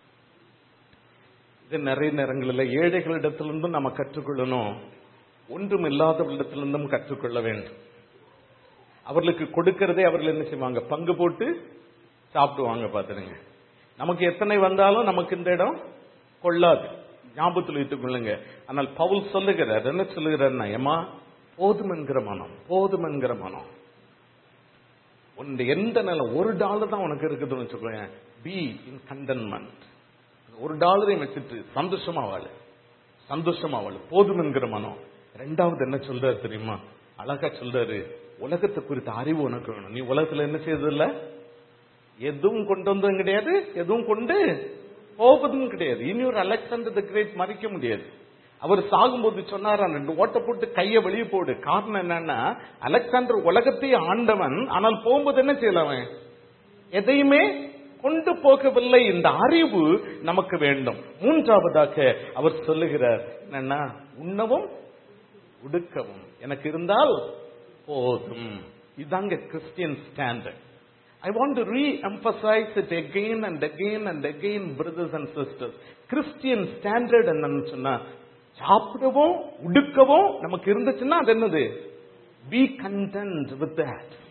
Speaker 1: இது நிறைய நேரங்களில் ஏழைகளிடத்திலிருந்தும் நம்ம கற்றுக்கொள்ளணும் ஒன்றும் இல்லாதவர்களிடத்திலிருந்தும் கற்றுக்கொள்ள வேண்டும் அவர்களுக்கு கொடுக்கிறதே அவர்கள் என்ன செய்வாங்க பங்கு போட்டு சாப்பிடுவாங்க பாத்துருங்க நமக்கு எத்தனை வந்தாலும் நமக்கு இந்த இடம் கொள்ளாது ஞாபகத்தில் வைத்துக் கொள்ளுங்க ஆனால் பவுல் சொல்லுகிறார் என்ன சொல்லுகிறார்னா ஏமா போதும் என்கிற மனம் போதும் என்கிற மனம் உன்னுடைய எந்த நிலம் ஒரு டாலர் தான் உனக்கு இருக்குதுன்னு வச்சுக்கோங்க பி இன் கண்டன்மெண்ட் ஒரு டாலரையும் வச்சுட்டு சந்தோஷமா வாழு சந்தோஷமா வாழு போதும் என்கிற மனம் ரெண்டாவது என்ன சொல்றாரு தெரியுமா அழகா சொல்றாரு உலகத்தை குறித்த அறிவு உனக்கு வேணும் நீ உலகத்துல என்ன செய்யறதில்ல எதுவும் கொண்டு வந்ததும் கிடையாது எதுவும் கொண்டு போவதும் கிடையாது இனி ஒரு அலெக்சாண்டர் த கிரேட் மறிக்க முடியாது அவர் சாகும்போது சொன்னாராம் ரெண்டு ஓட்ட போட்டு கையை வெளியே போடு காரணம் என்னன்னா அலெக்சாண்டர் உலகத்தையே ஆண்டவன் ஆனால் போகும்போது என்ன செய்யலாம் அவன் எதையுமே கொண்டு போகவில்லை இந்த அறிவு நமக்கு வேண்டும் மூன்றாவதாக அவர் சொல்லுகிறார் என்னன்னா உண்ணவும் உடுக்கவும் எனக்கு இருந்தால் போதும் இதாங்க Christian standard I want to reemphasise it again and again and again brothers and sisters Christian standard என்னன்னு சொன்னா சாப்பிடவும் உடுக்கவும் நமக்கு இருந்துச்சுன்னா அது என்னது பி கண்டென்ட் வித் தட்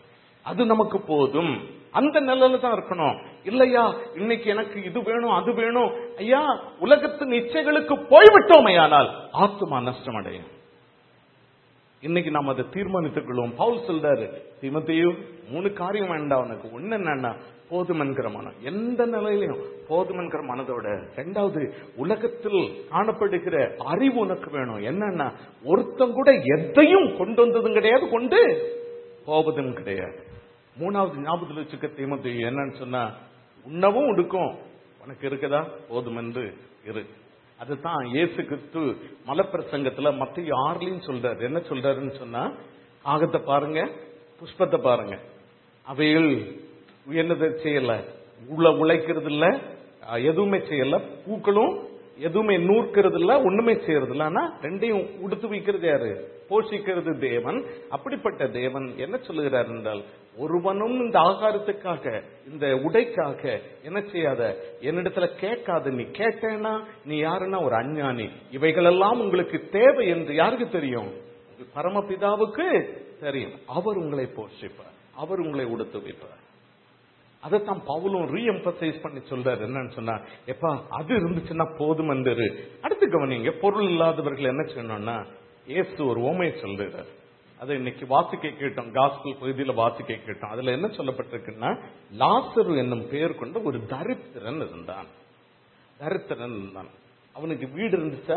Speaker 1: அது நமக்கு போதும் அந்த நிலையில தான் இருக்கணும் இல்லையா இன்னைக்கு எனக்கு இது வேணும் அது வேணும் ஐயா உலகத்தின் இச்சைகளுக்கு போய்விட்டோமையானால் ஆத்துமா நஷ்டம் அடையும் இன்னைக்கு நாம் அதை தீர்மானித்துக் கொள்வோம் பவுல் சொல்றாரு திமத்தையு மூணு காரியம் வேண்டாம் உனக்கு ஒண்ணு என்னன்னா போதும் என்கிற மனம் எந்த நிலையிலையும் போதும் என்கிற மனதோட ரெண்டாவது உலகத்தில் காணப்படுகிற அறிவு உனக்கு வேணும் என்னன்னா ஒருத்தன் கூட எதையும் கொண்டு வந்ததும் கிடையாது கொண்டு போவதும் கிடையாது மூணாவது ஞாபகத்தில் வச்சுக்க தீமத்தையு என்னன்னு சொன்னா உண்ணவும் உடுக்கும் உனக்கு இருக்குதா போதும் என்று இரு அதுதான் இயேசு கிறிஸ்து மலப்பிரசங்கத்துல மத்திய ஆறுலையும் சொல்றாரு என்ன சொல்றாருன்னு சொன்னா ஆகத்தை பாருங்க புஷ்பத்தை பாருங்க அவைகள் என்னதை செய்யல உள்ள உழைக்கிறது இல்ல அஹ், எதுவுமே செய்யல பூக்களும் எதுவுமே நூற்கிறது இல்ல ஒண்ணுமே செய்யறது இல்ல ஆனா ரெண்டையும் உடுத்து வைக்கிறது யாரு போஷிக்கிறது தேவன் அப்படிப்பட்ட தேவன் என்ன சொல்லுகிறார் என்றால் ஒருவனும் இந்த ஆகாரத்துக்காக இந்த உடைக்காக என்ன செய்யாத என்னிடத்துல கேட்காத நீ கேட்டேன்னா நீ யாருன்னா ஒரு அஞ்ஞானி இவைகளெல்லாம் உங்களுக்கு தேவை என்று யாருக்கு தெரியும் பரமபிதாவுக்கு தெரியும் அவர் உங்களை போஷிப்பார் அவர் உங்களை உடுத்து வைப்பார் அதைத்தான் பவுலும் ரீஎம்பசைஸ் பண்ணி சொல்றாரு என்னன்னு சொன்னா எப்பா அது இருந்துச்சுன்னா போதும் என்று அடுத்து கவனிங்க பொருள் இல்லாதவர்கள் என்ன செய்யணும்னா இயேசு ஒரு ஓமையை சொல்றாரு அதை இன்னைக்கு வாசிக்க கேட்டோம் காஸ்பல் பகுதியில வாசிக்க கேட்டோம் அதுல என்ன சொல்லப்பட்டிருக்குன்னா லாசரு என்னும் பெயர் கொண்ட ஒரு தரித்திரன் இருந்தான் தரித்திரன் இருந்தான் அவனுக்கு வீடு இருந்துச்சா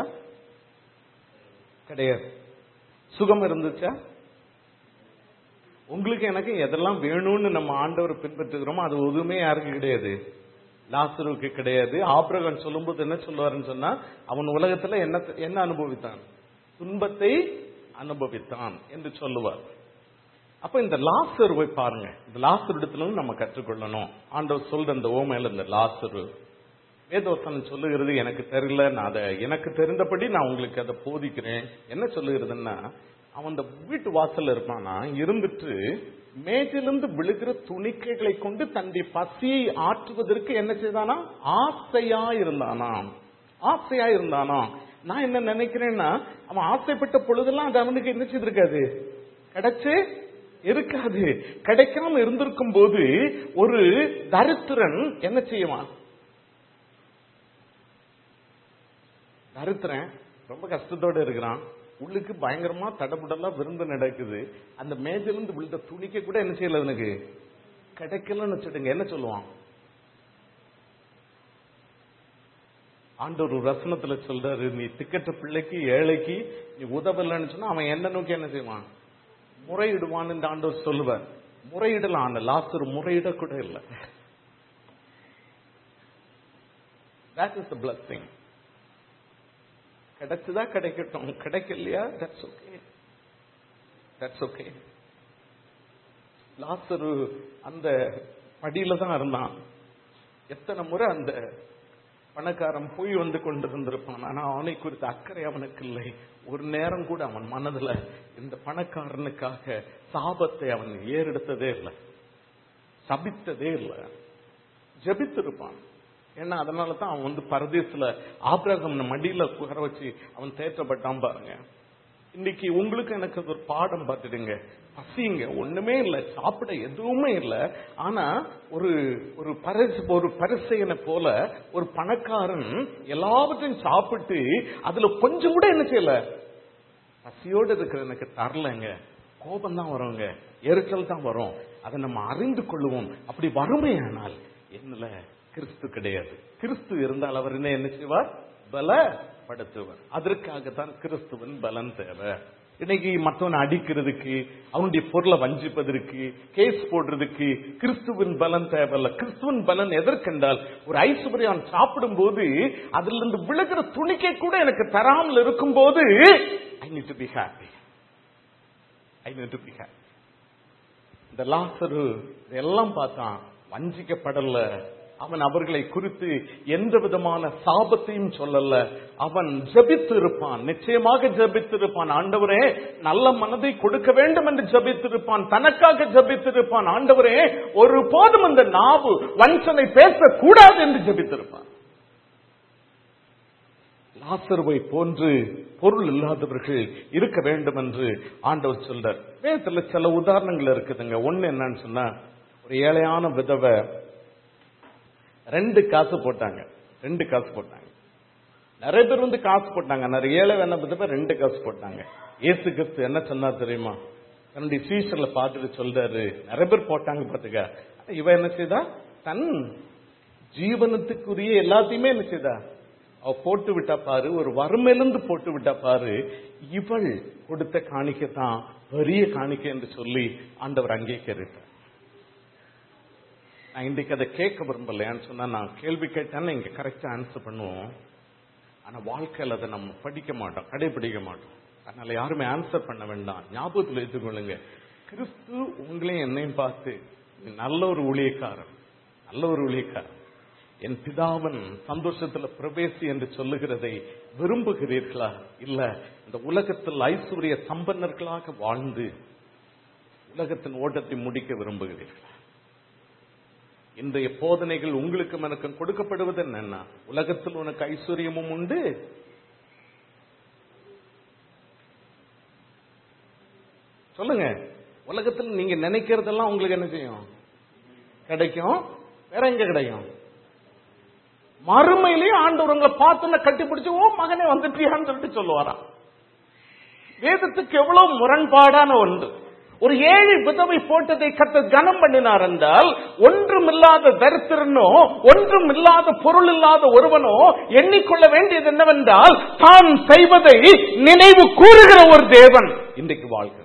Speaker 1: கிடையாது சுகம் இருந்துச்சா உங்களுக்கு எனக்கு எதெல்லாம் வேணும்னு நம்ம ஆண்டவர் பின்பற்றுகிறோமோ அது எதுவுமே யாருக்கு கிடையாது லாசருவுக்கு கிடையாது ஆபிரகாம் சொல்லும்போது என்ன சொல்லுவாருன்னு சொன்னா அவன் உலகத்துல என்ன என்ன அனுபவித்தான் துன்பத்தை அனுபவித்தான் என்று சொல்லுவார் அப்ப இந்த லாசருவை பாருங்க இந்த லாசர் இடத்துல நம்ம கற்றுக்கொள்ளணும் ஆண்டவர் சொல்ற இந்த ஓமையில இந்த லாசரு வேதவசனம் சொல்லுகிறது எனக்கு தெரியல நான் அதை எனக்கு தெரிந்தபடி நான் உங்களுக்கு அதை போதிக்கிறேன் என்ன சொல்லுகிறதுன்னா அவன் அந்த வீட்டு வாசல்ல இருப்பானா இருந்துட்டு மேஜிலிருந்து விழுகிற துணிக்கைகளை கொண்டு தன்னுடைய பசியை ஆற்றுவதற்கு என்ன செய்தானா ஆசையா இருந்தானா ஆசையா இருந்தானா நான் என்ன நினைக்கிறேன்னா அவன் ஆசைப்பட்ட பொழுதெல்லாம் அது அவனுக்கு என்ன செய்திருக்காது கிடைச்சு இருக்காது கிடைக்காம இருந்திருக்கும் போது ஒரு தரித்திரன் என்ன செய்வான் தரித்திரன் ரொம்ப கஷ்டத்தோட இருக்கிறான் உள்ளுக்கு பயங்கரமா தடபுடலா விருந்து நடக்குது அந்த மேஜிலிருந்து விழுந்த துணிக்க கூட என்ன செய்யல அவனுக்கு கிடைக்கலன்னு வச்சுடுங்க என்ன சொல்லுவான் ஆண்டவர் ஒரு ரசனத்துல சொல்றாரு நீ திக்கற்ற பிள்ளைக்கு ஏழைக்கு நீ உதவலன்னு சொன்னா அவன் என்ன நோக்கி என்ன செய்வான் முறையிடுவான்னு இந்த ஆண்டவர் சொல்லுவார் முறையிடலாம் அந்த லாஸ்டர் முறையிட கூட இல்லை தட் இஸ் த பிளஸிங் கிடைச்சதா கிடைக்கட்டும் கிடைக்கலையா தட்ஸ் ஓகே தட்ஸ் ஓகே லாசரு அந்த படியில தான் இருந்தான் எத்தனை முறை அந்த பணக்காரன் போய் வந்து கொண்டிருந்திருப்பான் ஆனா அவனை குறித்த அக்கறை அவனுக்கு இல்லை ஒரு நேரம் கூட அவன் மனதுல இந்த பணக்காரனுக்காக சாபத்தை அவன் ஏறெடுத்ததே இல்லை சபித்ததே இல்லை ஜெபித்திருப்பான் ஏன்னா அதனால தான் அவன் வந்து பரதேசில ஆபிரகம் மடியில குகர வச்சு அவன் தேற்றப்பட்டான் பாருங்க இன்னைக்கு உங்களுக்கு எனக்கு ஒரு பாடம் பார்த்துடுங்க பசிங்க ஒண்ணுமே இல்லை சாப்பிட எதுவுமே இல்லை ஆனா ஒரு ஒரு பரிசு ஒரு பரிசையனை போல ஒரு பணக்காரன் எல்லாவற்றையும் சாப்பிட்டு அதுல கொஞ்சம் கூட என்ன செய்யல பசியோடு இருக்கிற எனக்கு தரலங்க கோபம் தான் வருங்க எரிச்சல் தான் வரும் அதை நம்ம அறிந்து கொள்ளுவோம் அப்படி வறுமையானால் என்னல கிறிஸ்து கிடையாது கிறிஸ்து இருந்தால் அவர் என்ன என்ன செய்வார் பலப்படுத்துவார் அதற்காகத்தான் கிறிஸ்துவன் பலன் தேவை இன்னைக்கு மற்றவனை அடிக்கிறதுக்கு அவனுடைய பொருளை வஞ்சிப்பதற்கு கேஸ் போடுறதுக்கு கிறிஸ்துவின் பலன் தேவையில்ல கிறிஸ்துவின் பலன் எதற்கென்றால் ஒரு ஐஸ்வர்யான் சாப்பிடும் போது அதுல இருந்து விழுகிற துணிக்கை கூட எனக்கு தராமல் இருக்கும் போது I need to be happy I need to be happy இந்த லாசரு இதெல்லாம் பார்த்தான் வஞ்சிக்கப்படல அவன் அவர்களை குறித்து எந்த விதமான சாபத்தையும் சொல்லல அவன் ஜபித்து இருப்பான் நிச்சயமாக ஜபித்திருப்பான் ஆண்டவரே நல்ல மனதை கொடுக்க வேண்டும் என்று ஜபித்திருப்பான் தனக்காக ஜபித்திருப்பான் ஆண்டவரே ஒரு போதும் அந்த நாவு வஞ்சனை பேசக்கூடாது என்று ஜபித்திருப்பான் லாசருவை போன்று பொருள் இல்லாதவர்கள் இருக்க வேண்டும் என்று ஆண்டவர் சொல்றார் வேதத்துல சில உதாரணங்கள் இருக்குதுங்க ஒண்ணு என்னன்னு சொன்னா ஒரு ஏழையான விதவை ரெண்டு காசு போட்டாங்க ரெண்டு காசு போட்டாங்க நிறைய பேர் வந்து காசு போட்டாங்க நிறைய ஏழை வேணா விதவை ரெண்டு காசு போட்டாங்க ஏசு கிறிஸ்து என்ன சொன்னார் தெரியுமா தன்னுடைய சீசர்ல பார்த்துட்டு சொல்றாரு நிறைய பேர் போட்டாங்க பாத்துக்க இவ என்ன செய்தா தன் ஜீவனத்துக்குரிய எல்லாத்தையுமே என்ன செய்தா அவ போட்டு விட்டா பாரு ஒரு வறுமையிலிருந்து போட்டு விட்டா பாரு இவள் கொடுத்த காணிக்கத்தான் பெரிய காணிக்கை என்று சொல்லி ஆண்டவர் அங்கீகரித்தார் நான் இன்றைக்கு அதை கேட்க விரும்பலையான்னு சொன்னா நான் கேள்வி கேட்டேன்னு இங்க கரெக்டா ஆன்சர் பண்ணுவோம் ஆனா வாழ்க்கையில் அதை நம்ம படிக்க மாட்டோம் கடைபிடிக்க மாட்டோம் அதனால யாருமே ஆன்சர் பண்ண வேண்டாம் ஞாபகத்தில் வைத்துக்கொள்ளுங்க கிறிஸ்து உங்களையும் என்னையும் பார்த்து நீ நல்ல ஒரு ஊழியக்காரன் நல்ல ஒரு ஊழியக்காரன் என் பிதாவன் சந்தோஷத்துல பிரவேசி என்று சொல்லுகிறதை விரும்புகிறீர்களா இல்ல இந்த உலகத்தில் ஐஸ்வர்ய சம்பன்னர்களாக வாழ்ந்து உலகத்தின் ஓட்டத்தை முடிக்க விரும்புகிறீர்களா இன்றைய போதனைகள் உங்களுக்கும் எனக்கும் கொடுக்கப்படுவது என்னன்னா உலகத்தில் உனக்கு ஐஸ்வர்யமும் உண்டு சொல்லுங்க உலகத்தில் நீங்க நினைக்கிறதெல்லாம் உங்களுக்கு என்ன செய்யும் கிடைக்கும் வேற எங்க கிடைக்கும் மறுமையிலேயே ஆண்டவர் உங்களை பார்த்து கட்டிப்பிடிச்சு ஓ மகனே வந்துட்டியான்னு சொல்லிட்டு சொல்லுவாராம் வேதத்துக்கு எவ்வளவு முரண்பாடான ஒன்று ஒரு ஏழு விதவை போட்டதை கத்த கனம் பண்ணினார் என்றால் ஒன்றுமில்லாத தரித்திரனோ ஒன்றுமில்லாத பொருள் இல்லாத ஒருவனோ எண்ணிக்கொள்ள வேண்டியது என்னவென்றால் தான் செய்வதை நினைவு கூறுகிற ஒரு தேவன் இன்றைக்கு வாழ்க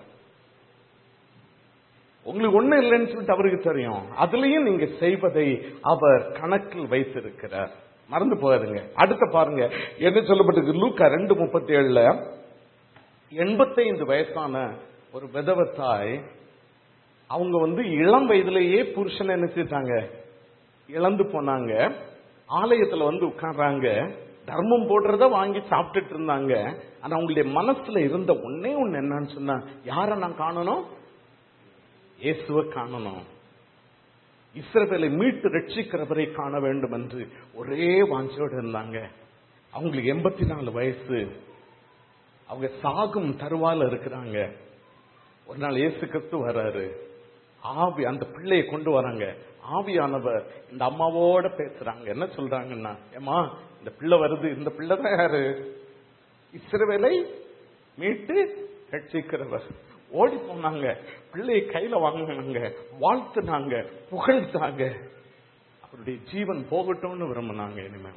Speaker 1: உங்களுக்கு ஒண்ணு இல்லைன்னு சொல்லிட்டு அவருக்கு தெரியும் அதுலயும் நீங்க செய்வதை அவர் கணக்கில் வைத்திருக்கிறார் மறந்து போகாதுங்க அடுத்த பாருங்க என்ன சொல்லப்பட்டிருக்கு லூக்கா ரெண்டு முப்பத்தி ஏழுல எண்பத்தைந்து வயசான ஒரு விதவ தாய் அவங்க வந்து இளம் வயதிலேயே புருஷனை நினைச்சிட்டாங்க இழந்து போனாங்க ஆலயத்துல வந்து உட்கார்றாங்க தர்மம் போடுறத வாங்கி சாப்பிட்டுட்டு இருந்தாங்க ஆனா அவங்களுடைய மனசுல இருந்த ஒன்னே ஒண்ணு என்னன்னு சொன்னா யார நான் காணணும் இயேசுவை காணணும் இஸ்ரவேலை மீட்டு ரட்சிக்கிறவரை காண வேண்டும் என்று ஒரே வாஞ்சோடு இருந்தாங்க அவங்களுக்கு எண்பத்தி நாலு வயசு அவங்க சாகும் தருவால இருக்கிறாங்க ஒரு நாள் இயேசு கிறிஸ்து வர்றாரு ஆவி அந்த பிள்ளையை கொண்டு வராங்க ஆவியானவர் இந்த அம்மாவோட பேசுறாங்க என்ன சொல்றாங்கன்னா ஏமா இந்த பிள்ளை வருது இந்த பிள்ளை தான் யாரு இஸ்ரவேலை மீட்டு ரட்சிக்கிறவர் ஓடி போனாங்க பிள்ளையை கையில வாங்கினாங்க வாழ்த்துனாங்க புகழ்த்தாங்க அவருடைய ஜீவன் போகட்டும்னு விரும்பினாங்க இனிமே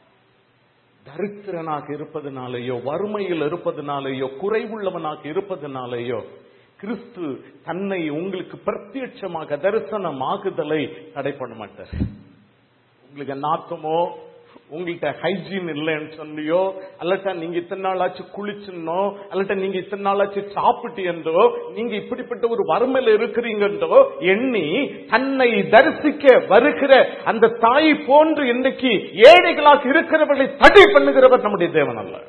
Speaker 1: தரித்திரனாக இருப்பதனாலேயோ வறுமையில் இருப்பதனாலேயோ குறைவுள்ளவனாக இருப்பதனாலேயோ கிறிஸ்து தன்னை உங்களுக்கு பிரத்யட்சமாக தரிசனமாகுதலை தடை பண்ண மாட்டார் உங்களுக்கு நாத்தமோ உங்கள்கிட்ட ஹைஜீன் இல்லைன்னு சொல்லியோ அல்லட்டா நீங்க இத்தனை நாளாச்சு குளிச்சுன்னோ அல்லட்டா நீங்க இத்தனை நாளாச்சு சாப்பிட்டு என்றோ நீங்க இப்படிப்பட்ட ஒரு வறுமையில இருக்கிறீங்கன்றோ எண்ணி தன்னை தரிசிக்க வருகிற அந்த தாய் போன்று இன்னைக்கு ஏழைகளாக இருக்கிறவர்களை தடை பண்ணுகிறவர் நம்முடைய தேவன் அல்ல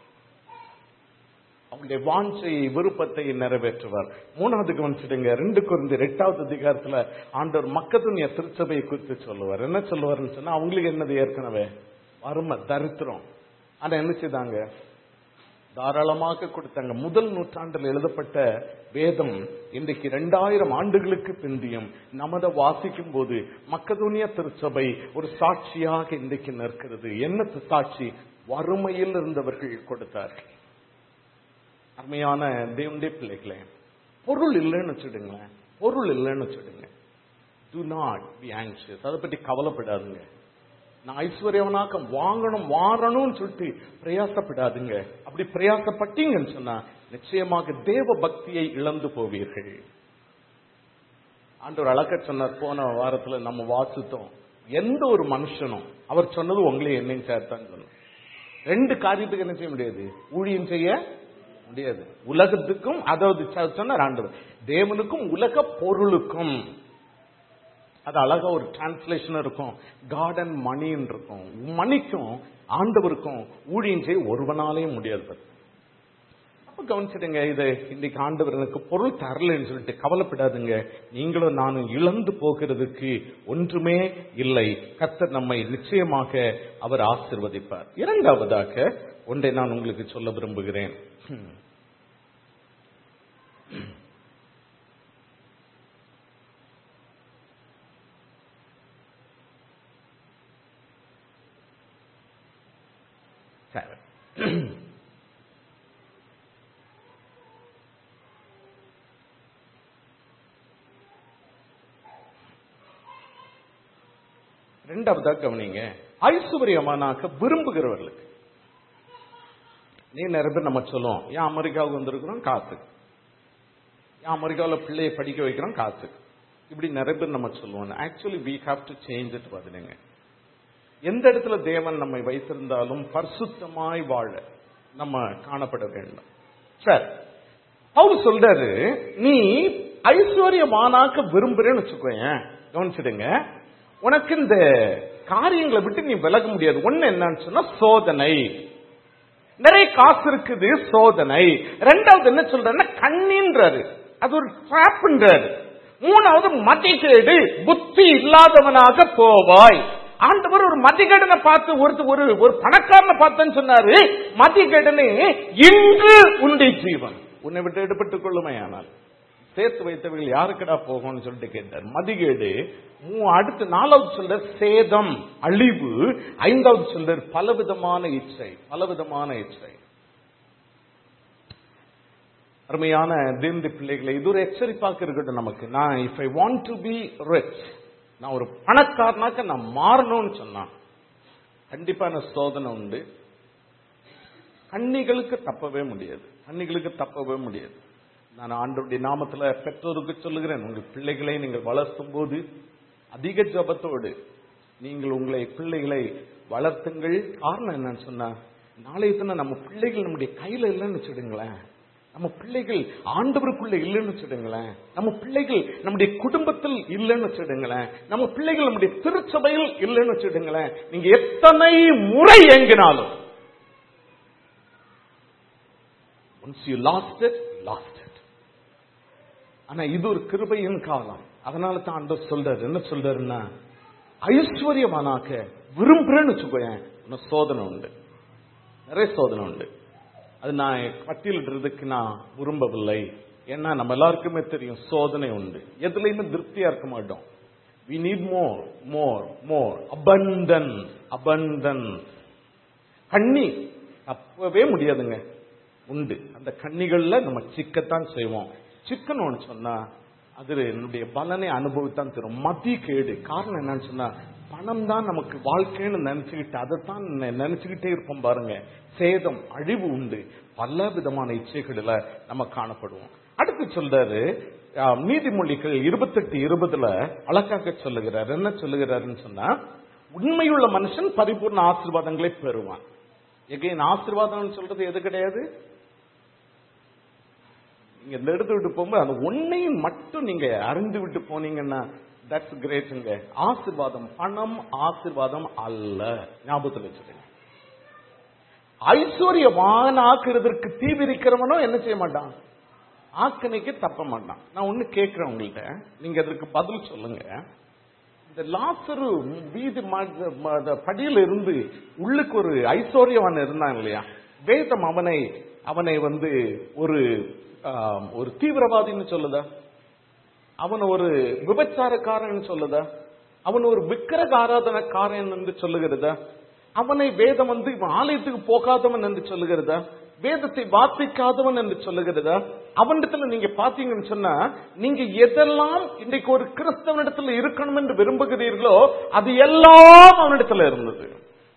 Speaker 1: அவங்களுடைய வாஞ்சை விருப்பத்தை நிறைவேற்றுவார் மூணாவது கவனிச்சிடுங்க ரெண்டு குறைந்த எட்டாவது அதிகாரத்துல ஆண்டவர் மக்கத்துனிய திருச்சபையை குறித்து சொல்லுவார் என்ன சொல்லுவார்னு சொன்னா அவங்களுக்கு என்னது ஏற்கனவே வறுமை தரித்திரம் ஆனா என்ன செய்தாங்க தாராளமாக கொடுத்தாங்க முதல் நூற்றாண்டில் எழுதப்பட்ட வேதம் இன்றைக்கு இரண்டாயிரம் ஆண்டுகளுக்கு பிந்தியும் நமத வாசிக்கும் போது மக்கதோனியா திருச்சபை ஒரு சாட்சியாக இன்றைக்கு நிற்கிறது என்ன சாட்சி வறுமையில் இருந்தவர்கள் கொடுத்தார்கள் அருமையான தேவனுடைய பிள்ளைகளே பொருள் இல்லைன்னு வச்சுடுங்களேன் பொருள் இல்லைன்னு வச்சுடுங்க டு நாட் பி ஆங்ஷியஸ் அதை பற்றி கவலைப்படாதுங்க நான் ஐஸ்வர்யவனாக்க வாங்கணும் வாரணும்னு சொல்லிட்டு பிரயாசப்படாதுங்க அப்படி பிரயாசப்பட்டீங்கன்னு சொன்னா நிச்சயமாக தேவ பக்தியை இழந்து போவீர்கள் ஆண்டவர் அழக சொன்னார் போன வாரத்துல நம்ம வாசித்தோம் எந்த ஒரு மனுஷனும் அவர் சொன்னது உங்களையும் என்னையும் சேர்த்தான்னு சொன்னோம் ரெண்டு காரியத்துக்கு என்ன செய்ய முடியாது ஊழியம் செய்ய முடியாது உலகத்துக்கும் அதாவது சொன்னார் ஆண்டவர் தேவனுக்கும் உலக பொருளுக்கும் அது அழகா ஒரு டிரான்ஸ்லேஷன் இருக்கும் காட் அண்ட் மணின்னு இருக்கும் மணிக்கும் ஆண்டவருக்கும் ஊழியம் செய்ய ஒருவனாலேயும் முடியாது அப்ப கவனிச்சிடுங்க இது இன்னைக்கு ஆண்டவர் எனக்கு பொருள் தரலன்னு சொல்லிட்டு கவலைப்படாதுங்க நீங்களும் நானும் இழந்து போகிறதுக்கு ஒன்றுமே இல்லை கர்த்தர் நம்மை நிச்சயமாக அவர் ஆசிர்வதிப்பார் இரண்டாவதாக ஒன்றை நான் உங்களுக்கு சொல்ல விரும்புகிறேன் சரி ரெண்டாவதா கவனிங்க ஐஸ்வர்யமானாக்க விரும்புகிறவர்களுக்கு நீ நிறைய பேர் நம்ம சொல்லுவோம் ஏன் அமெரிக்காவுக்கு வந்திருக்கிறோம் காசு ஏன் அமெரிக்காவில் பிள்ளையை படிக்க வைக்கிறோம் காசு இப்படி நிறைய பேர் நம்ம சொல்லுவோம் actually we have to change it பதிலுங்க எந்த இடத்துல தேவன் நம்மை வைத்திருந்தாலும் பரிசுத்தமாய் வாழ நம்ம காணப்பட வேண்டும் சரி அவர் சொல்றாரு நீ ஐஸ்வர்யமானாக்க விரும்புறேன்னு வச்சுக்கோயேன் கவனிச்சிடுங்க உனக்கு இந்த காரியங்களை விட்டு நீ விலக முடியாது ஒண்ணு என்னன்னு சொன்னா சோதனை நிறைய காசு இருக்குது சோதனை ரெண்டாவது என்ன சொல்றேன்னா கண்ணின்றாரு அது ஒரு ட்ராப்ன்றாரு மூணாவது மதிகேடு புத்தி இல்லாதவனாக போவாய் ஆண்டவர் ஒரு மதிகேடனை பார்த்து ஒரு ஒரு ஒரு பணக்காரனை பார்த்தேன்னு சொன்னாரு மதிகேடனே இன்று உண்டி ஜீவன் உன்னை விட்டு எடுபட்டுக் கொள்ளுமே ஆனால் சேர்த்து வைத்தவர்கள் யாருக்கடா போகும்னு சொல்லிட்டு கேட்டார் மதிகேடு மூ- அடுத்து நாலாவது சொல்ற சேதம் அழிவு ஐந்தாவது சொல்ற பலவிதமான இச்சை பலவிதமான இச்சை அருமையான தேவந்தி பிள்ளைகளை இது ஒரு எச்சரிப்பாக இருக்கட்டும் நமக்கு நான் if I want to be rich நான் ஒரு பணக்காரனாக்க நான் மாறணும்னு சொன்னா கண்டிப்பான சோதனை உண்டு கன்னிகளுக்கு தப்பவே முடியாது கன்னிகளுக்கு தப்பவே முடியாது நான் ஆண்டவருடைய நாமத்துல பெற்றோருக்கு சொல்லுகிறேன் உங்கள் பிள்ளைகளை நீங்கள் வளர்த்தும் போது அதிக ஜபத்தோடு நீங்கள் உங்களை பிள்ளைகளை வளர்த்துங்கள் காரணம் என்னன்னு சொன்னா நாளைய தினம் நம்ம பிள்ளைகள் நம்முடைய கையில இல்லைன்னு வச்சுடுங்களேன் நம்ம பிள்ளைகள் ஆண்டவருக்குள்ள இல்லைன்னு வச்சுடுங்களேன் நம்ம பிள்ளைகள் நம்முடைய குடும்பத்தில் இல்லைன்னு வச்சுடுங்களேன் நம்ம பிள்ளைகள் நம்முடைய திருச்சபையில் இல்லைன்னு வச்சுடுங்களேன் நீங்க எத்தனை முறை எங்கினாலும் once you lost it lost it ஆனா இது ஒரு கிருபையின் காலம் அதனால தான் ஆண்டவர் சொல்றாரு என்ன சொல்றாருன்னா ஐஸ்வர்யமானாக்க விரும்புறேன்னு வச்சுக்கோயேன் இன்னும் சோதனை உண்டு நிறைய சோதனை உண்டு அது நான் பட்டியலிடுறதுக்கு நான் விரும்பவில்லை ஏன்னா நம்ம எல்லாருக்குமே தெரியும் சோதனை உண்டு எதுலையுமே திருப்தியா இருக்க மாட்டோம் we need more more more abundance abundance கண்ணி தப்பவே முடியாதுங்க உண்டு அந்த கண்ணிகள்ல நம்ம சிக்கத்தான் செய்வோம் சிக்கணும்னு சொன்னா அது என்னுடைய பலனை அனுபவித்தான் தரும் மதி கேடு காரணம் என்னன்னு சொன்னா பணம் தான் நமக்கு வாழ்க்கைன்னு நினைச்சுக்கிட்டு அதைத்தான் நெ- நினைச்சுக்கிட்டே இருப்போம் பாருங்க சேதம் அழிவு உண்டு பல விதமான இச்சைகளில் நம்ம காணப்படுவோம் அடுத்து சொல்றாரு ஆஹ், நீதிமொழிகள் இருபத்தெட்டு இருபதுல அழகாக சொல்லுகிறார் என்ன சொல்லுகிறாருன்னு சொன்னா உண்மையுள்ள மனுஷன் பரிபூர்ண ஆசீர்வாதங்களை பெறுவான் எகைன் ஆசீர்வாதம்னு சொல்றது எது கிடையாது நீங்க இந்த எடுத்து விட்டு போகும்போது அந்த ஒன்னையும் மட்டும் நீங்க அறிந்து விட்டு போனீங்கன்னா தட்ஸ் கிரேட்டுங்க ஆசீர்வாதம் பணம் ஆசீர்வாதம் அல்ல ஞாபகத்தில் வச்சுக்கோங்க ஐஸ்வர்யவான் ஆக்குறதற்கு தீவிரிக்கிறவனோ என்ன செய்ய மாட்டான் ஆக்கணைக்கு தப்ப மாட்டான் நான் ஒண்ணு கேட்கிறேன் உங்கள்கிட்ட நீங்க அதற்கு பதில் சொல்லுங்க இந்த லாசரு வீதி ம- ம- அந்த படியில இருந்து உள்ளுக்கு ஒரு ஐஸ்வர்யவான் இருந்தான் இல்லையா வேதம் அவனை அவனை வந்து ஒரு ஆம், ஒரு தீவிரவாதின்னு சொல்லுதா அவன் ஒரு விபச்சாரக்காரன் சொல்லுதா அவன் ஒரு விக்கிரக ஆராதனக்காரன் என்று சொல்லுகிறதா அவனை வேதம் வந்து இவன் ஆலயத்துக்கு போகாதவன் என்று சொல்லுகிறதா வேதத்தை வாசிக்காதவன் என்று சொல்லுகிறதா அவனிடத்துல நீங்க பாத்தீங்கன்னு சொன்னா நீங்க எதெல்லாம் இன்றைக்கு ஒரு கிறிஸ்தவனிடத்துல இருக்கணும் என்று விரும்புகிறீர்களோ அது எல்லாம் அவனிடத்துல இருந்தது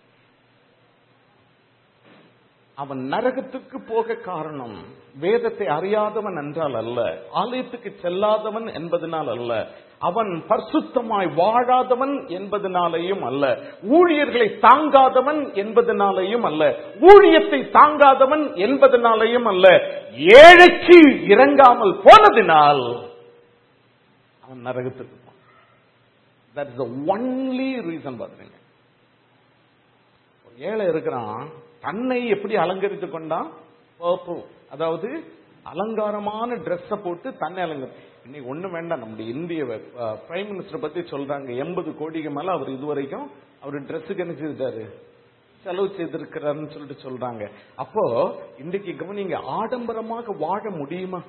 Speaker 1: அவன் நரகத்துக்கு போக காரணம் வேதத்தை அறியாதவன் என்றால் அல்ல ஆலயத்துக்கு செல்லாதவன் என்பதனால் அல்ல அவன் பரிசுத்தமாய் வாழாதவன் என்பதனாலேயும் அல்ல ஊழியர்களை தாங்காதவன் என்பதனாலேயும் அல்ல ஊழியத்தை தாங்காதவன் என்பதனாலேயும் அல்ல ஏழைக்கு இறங்காமல் போனதினால் அவன் நரகத்துக்கு போனான் தட் இஸ் ஒன்லி ரீசன் பாத்துறீங்க ஒரு ஏழை இருக்கிறான் தன்னை எப்படி அலங்கரித்து கொண்டான் Purple. அதாவது அலங்காரமான Dress-அ போட்டு தன்னை அலங்கரி இன்னைக்கு ஒண்ணு வேண்டாம் நம்முடைய இந்திய பிரைம் மினிஸ்டர் பத்தி சொல்றாங்க எண்பது கோடிக்கு மேல அவர் இதுவரைக்கும் அவர் ட்ரெஸ்ஸுக்கு என்ன செய்துட்டாரு செலவு செய்திருக்கிறாருன்னு சொல்லிட்டு சொல்றாங்க அப்போ இன்றைக்கு கவனிங்க ஆடம்பரமாக வாழ முடியுமா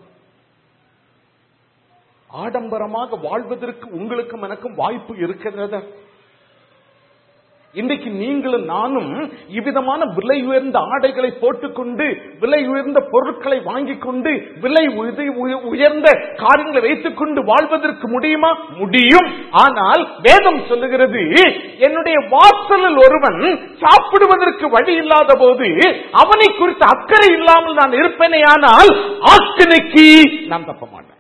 Speaker 1: ஆடம்பரமாக வாழ்வதற்கு உங்களுக்கும் எனக்கும் வாய்ப்பு இருக்கிறதா இன்றைக்கு நீங்களும் நானும் இவ்விதமான விலை உயர்ந்த ஆடைகளை போட்டுக்கொண்டு விலை உயர்ந்த பொருட்களை வாங்கிக் கொண்டு விலை உயர்ந்த- உய- உயர்ந்த காரியங்களை வைத்துக் கொண்டு வாழ்வதற்கு முடியுமா முடியும் ஆனால் வேதம் சொல்லுகிறது என்னுடைய வாசலில் ஒருவன் சாப்பிடுவதற்கு வழி இல்லாத போது அவனை குறித்து அக்கறை இல்லாமல் நான் இருப்பேனே ஆனால் ஆக்கினைக்கு நான் தப்ப மாட்டேன்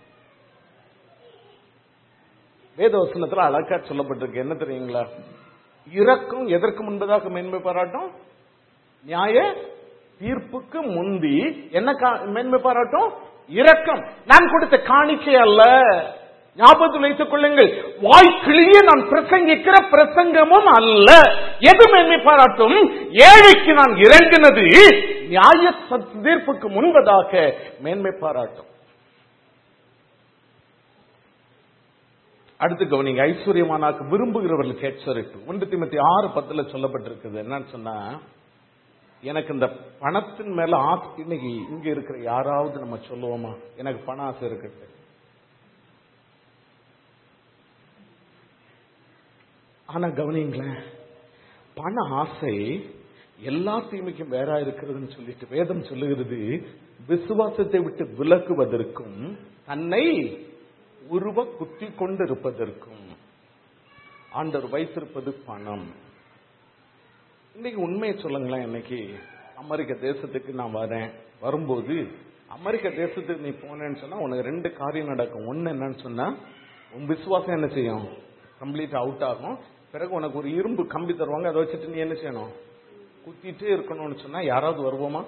Speaker 1: வேதவசனத்துல அழகா சொல்லப்பட்டிருக்கு என்ன தெரியுங்களா இறக்கும் எதற்கு முன்பதாக மேன்மை பாராட்டும் நியாய தீர்ப்புக்கு முந்தி என்ன கா- மேன்மை பாராட்டும் இரக்கம் நான் கொடுத்த காணிக்கை அல்ல ஞாபகத்தில் வைத்துக் கொள்ளுங்கள் வாய்க்கிளியே நான் பிரசங்கிக்கிற பிரசங்கமும் அல்ல எது மேன்மை பாராட்டும் ஏழைக்கு நான் இறங்கினது நியாய சத்- தீர்ப்புக்கு முன்பதாக மேன்மை பாராட்டும் அடுத்து கவனிங்க ஐஸ்வர்யமானாக்கு விரும்புகிறவர்களுக்கு எச்சரிப்பு ஒன்று திமுத்தி ஆறு பத்துல சொல்லப்பட்டிருக்குது என்னன்னு சொன்னா எனக்கு இந்த பணத்தின் மேல ஆசை இன்னைக்கு இங்க இருக்கிற யாராவது நம்ம சொல்லுவோமா எனக்கு பண ஆசை இருக்கு ஆனா கவனிங்களேன் பண ஆசை எல்லா தீமைக்கும் வேறா இருக்கிறதுன்னு சொல்லிட்டு வேதம் சொல்லுகிறது விசுவாசத்தை விட்டு விலகுவதற்கும் தன்னை உருவ குத்தி கொண்டிருப்பதற்கும் ஆண்டவர் வைத்திருப்பது பணம் இன்னைக்கு உண்மையை சொல்லுங்களேன் இன்னைக்கு அமெரிக்க தேசத்துக்கு நான் வரேன் வரும்போது அமெரிக்க தேசத்துக்கு நீ போனேன்னு சொன்னா உனக்கு ரெண்டு காரியம் நடக்கும் ஒண்ணு என்னன்னு சொன்னா உன் விசுவாசம் என்ன செய்யும் கம்ப்ளீட் அவுட் ஆகும் பிறகு உனக்கு ஒரு இரும்பு கம்பி தருவாங்க அதை வச்சுட்டு நீ என்ன செய்யணும் குத்திட்டே இருக்கணும்னு சொன்னா யாராவது வருவோமா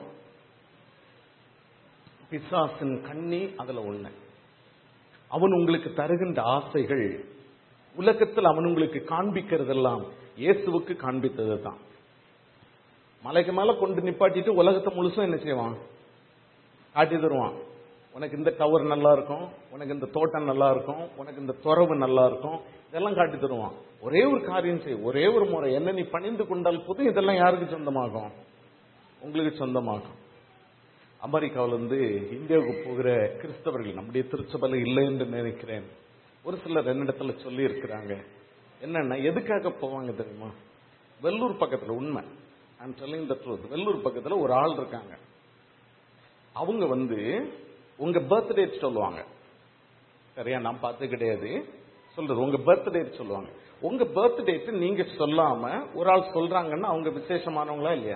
Speaker 1: பிசாசின் கண்ணி அதுல ஒண்ணு அவன் உங்களுக்கு தருகின்ற ஆசைகள் உலகத்தில் அவன் உங்களுக்கு காண்பிக்கிறதெல்லாம் இயேசுவுக்கு காண்பித்தது தான் மலைக்கு மேல கொண்டு நிப்பாட்டிட்டு உலகத்தை முழுசும் என்ன செய்வான் காட்டி தருவான் உனக்கு இந்த டவர் நல்லா இருக்கும் உனக்கு இந்த தோட்டம் நல்லா இருக்கும் உனக்கு இந்த துறவு நல்லா இருக்கும் இதெல்லாம் காட்டி தருவான் ஒரே ஒரு காரியம் செய் ஒரே ஒரு முறை என்ன நீ பணிந்து கொண்டால் போதும் இதெல்லாம் யாருக்கு சொந்தமாகும் உங்களுக்கு சொந்தமாகும் அமெரிக்காவில இருந்து இந்தியாவுக்கு போகிற கிறிஸ்தவர்கள் நம்முடைய திருச்சபையில இல்லை என்று நினைக்கிறேன் ஒரு சிலர் என்னிடத்துல சொல்லி இருக்கிறாங்க என்னன்னா எதுக்காக போவாங்க தெரியுமா வெள்ளூர் பக்கத்துல உண்மை I'm telling the truth Vellur பக்கத்துல ஒரு ஆள் இருக்காங்க அவங்க வந்து உங்க பர்த்டே சொல்லுவாங்க சரியா நான் பார்த்து கிடையாது சொல்றது உங்க பர்த்டே சொல்லுவாங்க உங்க பர்த்டே நீங்க சொல்லாம ஒரு ஆள் சொல்றாங்கன்னா அவங்க விசேஷமானவங்களா இல்லையா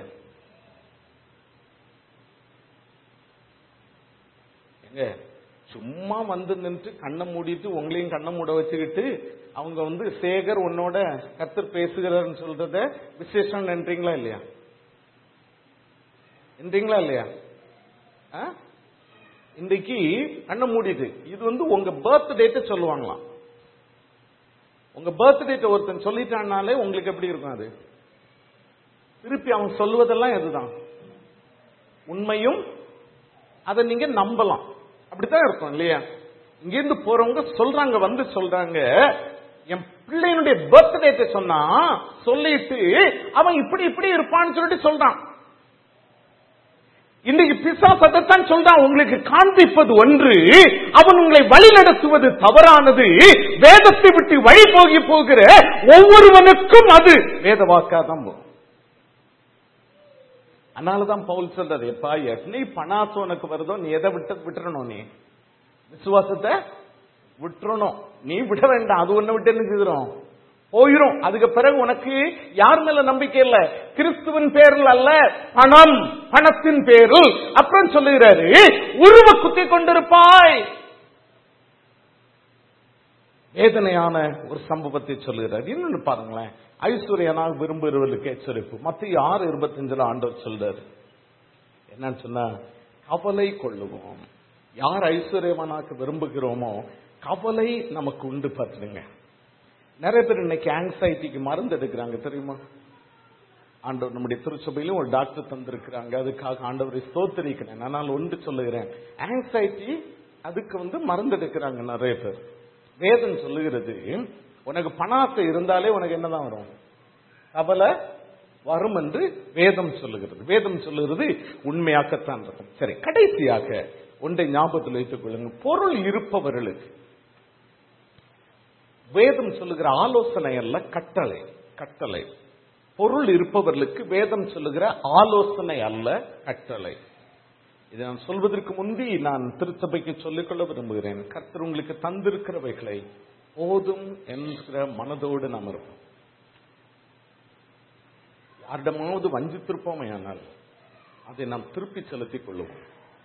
Speaker 1: ஏங்க சும்மா வந்து நின்று கண்ணை மூடிட்டு உங்களையும் கண்ணை மூட வச்சுக்கிட்டு அவங்க வந்து சேகர் உன்னோட கத்தர் பேசுகிறார்னு சொல்றத விசேஷம் நின்றீங்களா இல்லையா நின்றீங்களா இல்லையா ஆ? இன்னைக்கு கண்ணை மூடிட்டு இது வந்து உங்க பர்த் டேட்டை சொல்லுவாங்களாம் உங்க பர்த் டேட்டை ஒருத்தன் சொல்லிட்டானாலே உங்களுக்கு எப்படி இருக்கும் அது திருப்பி அவன் சொல்லுவதெல்லாம் எதுதான் உண்மையும் அதை நீங்க நம்பலாம் அப்படித்தான் இருக்கும் இல்லையா இங்கிருந்து போறவங்க சொல்றாங்க வந்து சொல்றாங்க என் பிள்ளையினுடைய பர்த்டேத்தை சொன்னா சொல்லிட்டு அவன் இப்படி இப்படி இருப்பான்னு சொல்லிட்டு சொல்றான் இன்னைக்கு பிசாஸ் அதைத்தான் சொல்றான் உங்களுக்கு காண்பிப்பது ஒன்று அவன் உங்களை வழி நடத்துவது தவறானது வேதத்தை விட்டு வழி போகி போகிற ஒவ்வொருவனுக்கும் அது வேத வாக்காதான் போகும் அதனாலதான் பவுல் சொல்றது எப்பா எத்தனை பணாசம் உனக்கு வருதோ நீ எதை விட்டு விட்டுறணும் நீ விசுவாசத்தை விட்டுறணும் நீ விட வேண்டாம் அது ஒண்ணு விட்டு என்ன செய்கிறோம் போயிரும் அதுக்கு பிறகு உனக்கு யார் மேல நம்பிக்கை இல்ல கிறிஸ்துவின் பேரில் அல்ல பணம் பணத்தின் பேரில் அப்புறம் சொல்லுகிறாரு உருவ குத்தி கொண்டிருப்பாய் வேதனையான ஒரு சம்பவத்தை சொல்லுகிறார் இன்னொன்னு பாருங்களேன் ஐஸ்வர்யனாக விரும்புகிறவர்களுக்கு எச்சரிப்பு மத்திய ஆறு இருபத்தஞ்சுல ஆண்டவர் சொல்றாரு என்னன்னு சொன்னா கவலை கொள்ளுவோம் யார் ஐஸ்வர்யவனாக்க விரும்புகிறோமோ கவலை நமக்கு உண்டு பார்த்துடுங்க நிறைய பேர் இன்னைக்கு ஆங்ஸைட்டிக்கு மருந்து எடுக்கிறாங்க தெரியுமா ஆண்டவர் நம்முடைய திருச்சபையிலும் ஒரு டாக்டர் தந்திருக்கிறாங்க அதுக்காக ஆண்டவரை ஸ்தோத்தரிக்கிறேன் ஆனால் ஒன்று சொல்லுகிறேன் ஆங்ஸைட்டி அதுக்கு வந்து மருந்து எடுக்கிறாங்க நிறைய பேர் வேதம் சொல்லுகிறது உனக்கு பணாசை இருந்தாலே உனக்கு என்னதான் வரும் கவலை வரும் என்று வேதம் சொல்லுகிறது வேதம் சொல்லுகிறது உண்மையாக்கத்தான் இருக்கும் சரி கடைசியாக ஒன்றை ஞாபகத்தில் வைத்துக் கொள்ளுங்கள் பொருள் இருப்பவர்களுக்கு வேதம் சொல்லுகிற ஆலோசனை அல்ல கட்டளை கட்டளை பொருள் இருப்பவர்களுக்கு வேதம் சொல்லுகிற ஆலோசனை அல்ல கட்டளை இதை நான் சொல்வதற்கு முந்தி நான் திருச்சபைக்கு சொல்லிக்கொள்ள விரும்புகிறேன் கர்த்தர் உங்களுக்கு தந்திருக்கிறவைகளை போதும் என்கிற மனதோடு நாம் இருப்போம் யாரிடமாவது வஞ்சித்திருப்போமே ஆனால் அதை நாம் திருப்பி செலுத்திக் கொள்ளுவோம்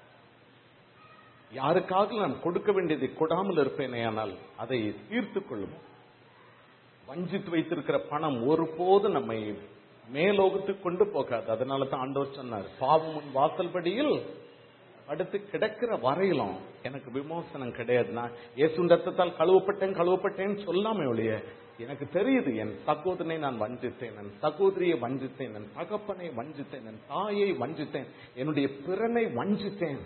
Speaker 1: யாருக்காக நாம் கொடுக்க வேண்டியதை கொடாமல் இருப்பேனே ஆனால் அதை தீர்த்துக் கொள்ளுவோம் வஞ்சித்து வைத்திருக்கிற பணம் ஒருபோதும் நம்மை மேலோகத்துக்கு கொண்டு போகாது அதனால தான் ஆண்டவர் சொன்னார் பாவம் உன் வாசல்படியில் அடுத்து கிடக்கிற வரையிலும் எனக்கு விமோசனம் கிடையாது நான் இயேசு ரத்தத்தால் கழுவப்பட்டேன் கழுவப்பட்டேன்னு சொல்லாம ஒழிய எனக்கு தெரியுது என் சகோதரனை நான் வஞ்சித்தேன் என் சகோதரியை வஞ்சித்தேன் என் தகப்பனை வஞ்சித்தேன் என் தாயை வஞ்சித்தேன் என்னுடைய பிறனை வஞ்சித்தேன்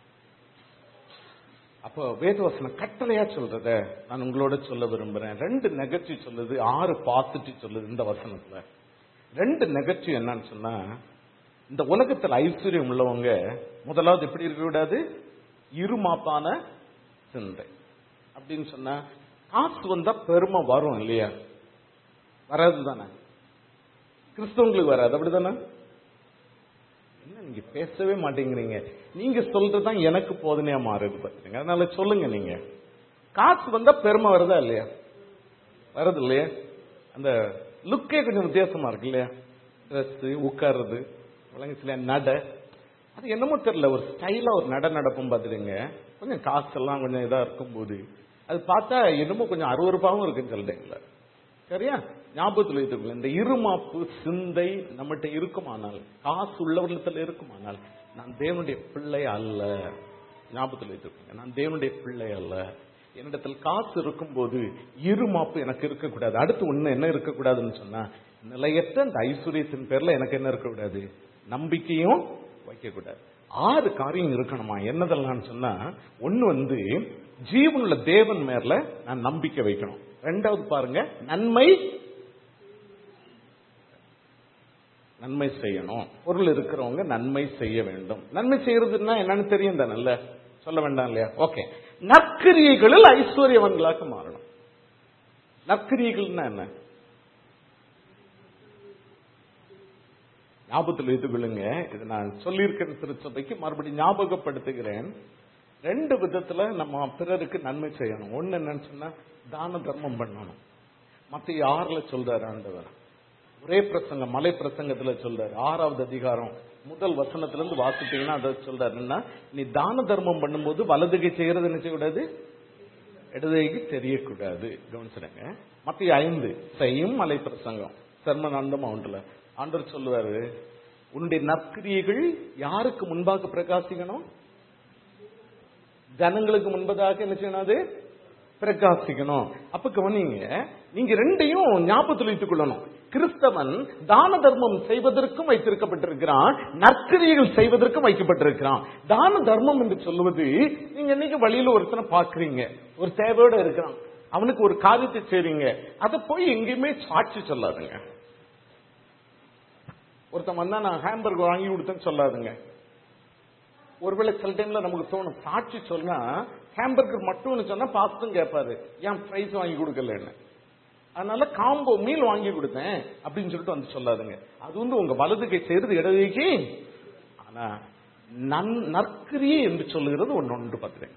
Speaker 1: அப்போ வேதவசனம் கட்டளையா சொல்றத நான் உங்களோட சொல்ல விரும்புறேன் ரெண்டு நெகட்டிவ் சொல்லுது ஆறு பாசிட்டிவ் சொல்லுது இந்த வசனத்துல ரெண்டு நெகட்டிவ் என்னன்னு சொன்னா இந்த உலகத்தில் ஐஸ்வர்யம் உள்ளவங்க முதலாவது எப்படி இருக்க கூடாது இருமாப்பான சிந்தை அப்படின்னு சொன்னா காசு வந்தா பெருமை வரும் இல்லையா வராது தானே கிறிஸ்தவங்களுக்கு வராது அப்படிதானே என்ன நீங்க பேசவே மாட்டேங்கிறீங்க நீங்க சொல்றதுதான் எனக்கு போதனையா மாறுது பாத்தீங்க அதனால சொல்லுங்க நீங்க காசு வந்தா பெருமை வருதா இல்லையா வருது இல்லையா அந்த லுக்கே கொஞ்சம் வித்தியாசமா இருக்கு இல்லையா ட்ரெஸ் உட்காருறது விளங்குச்சுல நட அது என்னமோ தெரியல ஒரு ஸ்டைலா ஒரு நட நடப்பும் பார்த்துடுங்க கொஞ்சம் காசெல்லாம் கொஞ்சம் இதா இருக்கும் போது அது பார்த்தா என்னமோ கொஞ்சம் அருவறுப்பாகவும் இருக்குன்னு சொல்றீங்களா சரியா ஞாபகத்தில் வைத்துக்கொள்ள இந்த இருமாப்பு சிந்தை நம்மகிட்ட இருக்குமானால் காசு உள்ளவர்களிடத்தில் இருக்குமானால் நான் தேவனுடைய பிள்ளை அல்ல ஞாபகத்தில் வைத்துக்கோங்க நான் தேவனுடைய பிள்ளை அல்ல என்னிடத்தில் காசு இருக்கும்போது இருமாப்பு எனக்கு இருக்கக்கூடாது அடுத்து ஒண்ணு என்ன இருக்கக்கூடாதுன்னு சொன்னா நிலையற்ற அந்த ஐஸ்வர்யத்தின் பேர்ல எனக்கு என்ன இருக்கக்கூடாது நம்பிக்கையும் வைக்கக்கூடாது ஆறு காரியம் இருக்கணுமா என்னதெல்லாம் சொன்னா ஒண்ணு வந்து ஜீவனுள்ள தேவன் மேல நான் நம்பிக்கை வைக்கணும் ரெண்டாவது பாருங்க நன்மை நன்மை செய்யணும் பொருள் இருக்கிறவங்க நன்மை செய்ய வேண்டும் நன்மை செய்யறதுன்னா என்னன்னு தெரியும் தானே சொல்ல வேண்டாம் இல்லையா ஓகே நற்கிரியைகளில் ஐஸ்வர்யவன்களாக மாறணும் நற்கிரியைகள்னா என்ன ஞாபகத்தில் வைத்துக் கொள்ளுங்க இது நான் சொல்லியிருக்கிற திருச்சபைக்கு மறுபடியும் ஞாபகப்படுத்துகிறேன் ரெண்டு விதத்துல நம்ம பிறருக்கு நன்மை செய்யணும் ஒண்ணு என்னன்னு சொன்னா தான தர்மம் பண்ணணும் மத்த யாருல சொல்றாரு ஆண்டவர் ஒரே பிரசங்கம் மலை பிரசங்கத்துல சொல்றாரு ஆறாவது அதிகாரம் முதல் வசனத்துல இருந்து வாசிட்டீங்கன்னா அதை சொல்றாருன்னா நீ தான தர்மம் பண்ணும்போது வலதுகை செய்யறது என்ன செய்யக்கூடாது இடதுகைக்கு தெரியக்கூடாது கவனிச்சிடுங்க மத்திய ஐந்து செய்யும் மலை பிரசங்கம் சர்மனந்த மவுண்ட்ல ஆண்டவர் சொல்லுவாரு உன்னுடைய நற்கிரியைகள் யாருக்கு முன்பாக பிரகாசிக்கணும் ஜனங்களுக்கு முன்பதாக என்ன செய்யணும் அது பிரகாசிக்கணும் அப்ப கவனிங்க நீங்க ரெண்டையும் ஞாபகத்தில் வைத்துக் கொள்ளணும் கிறிஸ்தவன் தான தர்மம் செய்வதற்கும் வைத்திருக்கப்பட்டிருக்கிறான் நற்கிரியைகள் செய்வதற்கும் வைக்கப்பட்டிருக்கிறான் தான தர்மம் என்று சொல்லுவது நீங்க இன்னைக்கு வழியில ஒருத்தனை பாக்குறீங்க ஒரு தேவையோட இருக்கிறான் அவனுக்கு ஒரு காரியத்தை செய்றீங்க அதை போய் எங்கேயுமே சாட்சி சொல்லாதுங்க ஒருத்தன் வந்தா நான் ஹேம்பர்கர் வாங்கி கொடுத்தேன்னு சொல்லாதுங்க ஒருவேளை சில டைம்ல நமக்கு தோணும் சாட்சி சொன்னா ஹேம்பர்கர் மட்டும்னு சொன்னா பாஸ்டும் கேட்பாரு ஏன் பிரைஸ் வாங்கி கொடுக்கலன்னு அதனால காம்போ மீல் வாங்கி கொடுத்தேன் அப்படின்னு சொல்லிட்டு வந்து சொல்லாதுங்க அது வந்து உங்க வலது கை செய்யறது இடதுகைக்கு ஆனா நன் நற்கிரியே என்று சொல்லுகிறது ஒன்று ஒன்று பார்த்துறேன்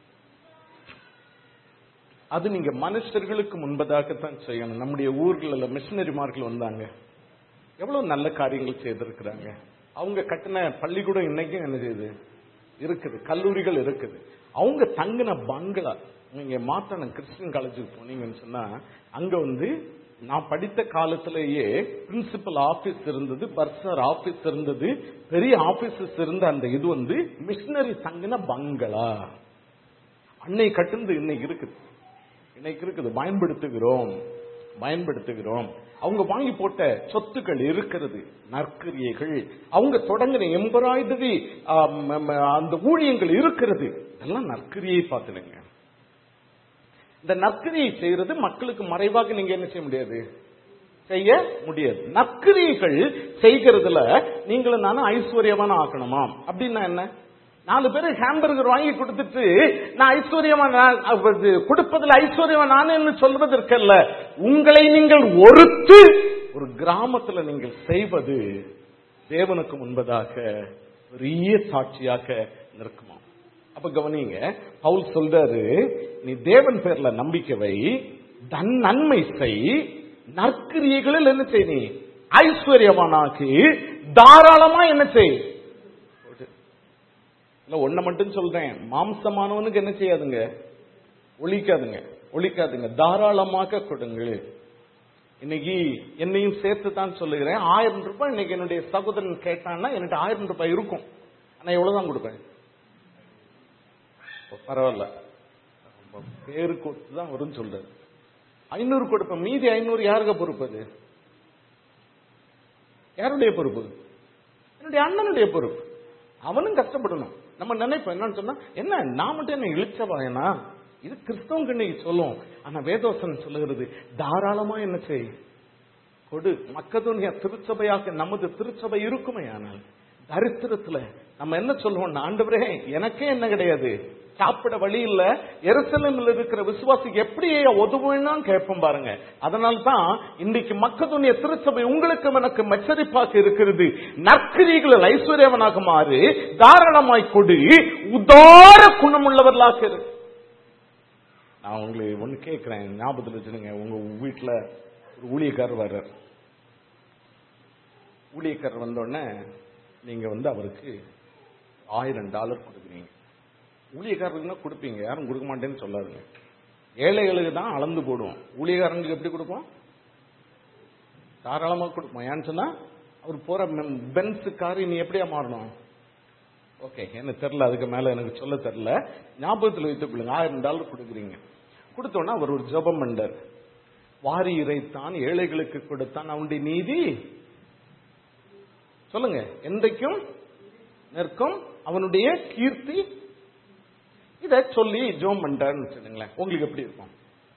Speaker 1: அது நீங்க மனுஷர்களுக்கு முன்பதாகத்தான் செய்யணும் நம்முடைய ஊர்ல மிஷினரிமார்கள் வந்தாங்க எவ்வளவு நல்ல காரியங்கள் செய்திருக்கிறாங்க அவங்க கட்டின பள்ளிக்கூடம் இன்னைக்கும் என்ன செய்யுது இருக்குது கல்லூரிகள் இருக்குது அவங்க தங்கின பங்களா நீங்க மாத்தணும் கிறிஸ்டியன் காலேஜுக்கு போனீங்கன்னு சொன்னா அங்க வந்து நான் படித்த காலத்திலேயே பிரின்சிபல் ஆபீஸ் இருந்தது பர்சர் ஆபீஸ் இருந்தது பெரிய ஆபீசஸ் இருந்த அந்த இது வந்து மிஷினரி தங்கின பங்களா அன்னை கட்டுந்து இன்னைக்கு இருக்குது இன்னைக்கு இருக்குது பயன்படுத்துகிறோம் பயன்படுத்துகிறோம் அவங்க வாங்கி போட்ட சொத்துக்கள் இருக்கிறது நற்கிரியைகள் அவங்க தொடங்கின எம்பராய்டரி அந்த ஊழியங்கள் இருக்கிறது இதெல்லாம் நற்கிரியை பார்த்துடுங்க இந்த நற்கிரியை செய்யறது மக்களுக்கு மறைவாக நீங்க என்ன செய்ய முடியாது செய்ய முடியாது நற்கிரியைகள் செய்கிறதுல நீங்களும் நானும் ஐஸ்வர்யமான ஆக்கணுமாம் அப்படின்னா என்ன நாலு பேர் ஹாம்பர்கர் வாங்கி கொடுத்துட்டு நான் ஐஸ்வர்யமா நான் அது கொடுப்பதில் ஐஸ்வர்யமா நானேன்னு சொல்வதற்கல்ல உங்களை நீங்கள் ஒருத்து ஒரு கிராமத்துல நீங்கள் செய்வது தேவனுக்கு முன்பதாக பெரிய சாட்சியாக நிற்குமா அப்ப கவனிங்க பவுல் சொல்றாரு நீ தேவன் பேர்ல நம்பிக்கை வை தன் நன்மை செய் நற்கிரியைகளில் என்ன செய் நீ ஐஸ்வர்யமானாக்கி தாராளமா என்ன செய் இல்ல ஒன்ன மட்டும் சொல்றேன் மாம்சமானவனுக்கு என்ன செய்யாதுங்க ஒழிக்காதுங்க ஒழிக்காதுங்க தாராளமாக கொடுங்கள் இன்னைக்கு என்னையும் சேர்த்து தான் சொல்லுகிறேன் ஆயிரம் ரூபாய் இன்னைக்கு என்னுடைய சகோதரன் கேட்டான்னா என்கிட்ட ஆயிரம் ரூபாய் இருக்கும் ஆனா எவ்வளவுதான் கொடுப்பேன் ஓ, பரவாயில்ல நம்ம பேரு கொடுத்து தான் வரும்னு சொல்றாரு ஐநூறு கொடுப்பேன் மீதி ஐநூறு யாருக்க பொறுப்பு அது யாருடைய பொறுப்பு என்னுடைய அண்ணனுடைய பொறுப்பு அவனும் கஷ்டப்படணும் நம்ம நினைப்போம் என்னன்னு சொன்னா என்ன நான் மட்டும் என்ன இழிச்சவாயனா இது கிறிஸ்தவங்க இன்னைக்கு சொல்லும் ஆனா வேதோசன் சொல்லுகிறது தாராளமா என்ன செய் கொடு மக்கதோனியா திருச்சபையாக நமது திருச்சபை இருக்குமே ஆனால் தரித்திரத்துல நம்ம என்ன சொல்லுவோம் ஆண்டவரே எனக்கே என்ன கிடையாது சாப்பிட வழி இல்ல எருசலேமில் இருக்கிற விசுவாசிக்கு எப்படி உதவுன்னா கேட்போம் பாருங்க அதனால தான் இன்னைக்கு மக்கதுனிய திருச்சபை உங்களுக்கும் எனக்கு மெச்சரிப்பாக இருக்கிறது நற்கிரிகளில் ஐஸ்வர்யவனாக மாறு தாராளமாய் கொடு உதார குணமுள்ளவர்களாக இரு நான் உங்களை ஒண்ணு கேட்கிறேன் ஞாபகத்தில் வச்சுருங்க உங்க வீட்டுல ஒரு ஊழியக்காரர் வர்றார் ஊழியக்காரர் வந்தோடனே நீங்க வந்து அவருக்கு ஆயிரம் டாலர் கொடுக்குறீங்க ஊழியக்காரருக்குன்னா கொடுப்பீங்க யாரும் கொடுக்க மாட்டேன்னு சொல்லாதுங்க ஏழைகளுக்கு தான் அளந்து போடுவோம் ஊழியக்காரங்களுக்கு எப்படி கொடுப்போம் தாராளமா கொடுப்போம் ஏன்னு சொன்னா அவர் போற பென்ஸ் காரி நீ எப்படியா மாறணும் ஓகே எனக்கு தெரியல அதுக்கு மேல எனக்கு சொல்ல தெரியல ஞாபகத்தில் வைத்துக் கொள்ளுங்க ஆயிரம் டாலர் கொடுக்குறீங்க கொடுத்தோன்னா அவர் ஒரு ஜெபம் பண்ணார் வாரி இறைத்தான் ஏழைகளுக்கு கொடுத்தான் அவனுடைய நீதி சொல்லுங்க என்றைக்கும் நிற்கும் அவனுடைய கீர்த்தி இத சொல்லி ஜோம் பண்ணிட்டாருன்னு வச்சுங்களேன் உங்களுக்கு எப்படி இருக்கும்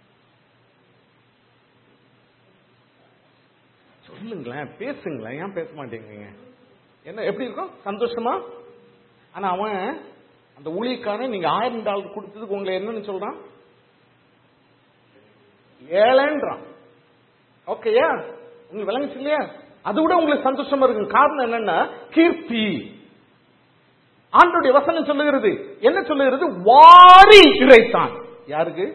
Speaker 1: சொல்லுங்களேன் பேசுங்களேன் ஏன் பேச மாட்டேங்கிறீங்க என்ன எப்படி இருக்கும் சந்தோஷமா ஆனா அவன் அந்த ஊழியக்காரன் நீங்க ஆயிரம் டாலர் கொடுத்ததுக்கு உங்களை என்னன்னு சொல்றான் ஏழைன்றான் ஓகேயா உங்களுக்கு விளங்குச்சு இல்லையா அது விட உங்களுக்கு சந்தோஷமா இருக்கும் காரணம் என்னன்னா கீர்த்தி ஆண்டுடைய வசனம் சொல்லுகிறது என்ன சொல்லுகிறது வாரி இறைத்தான் யாருக்கு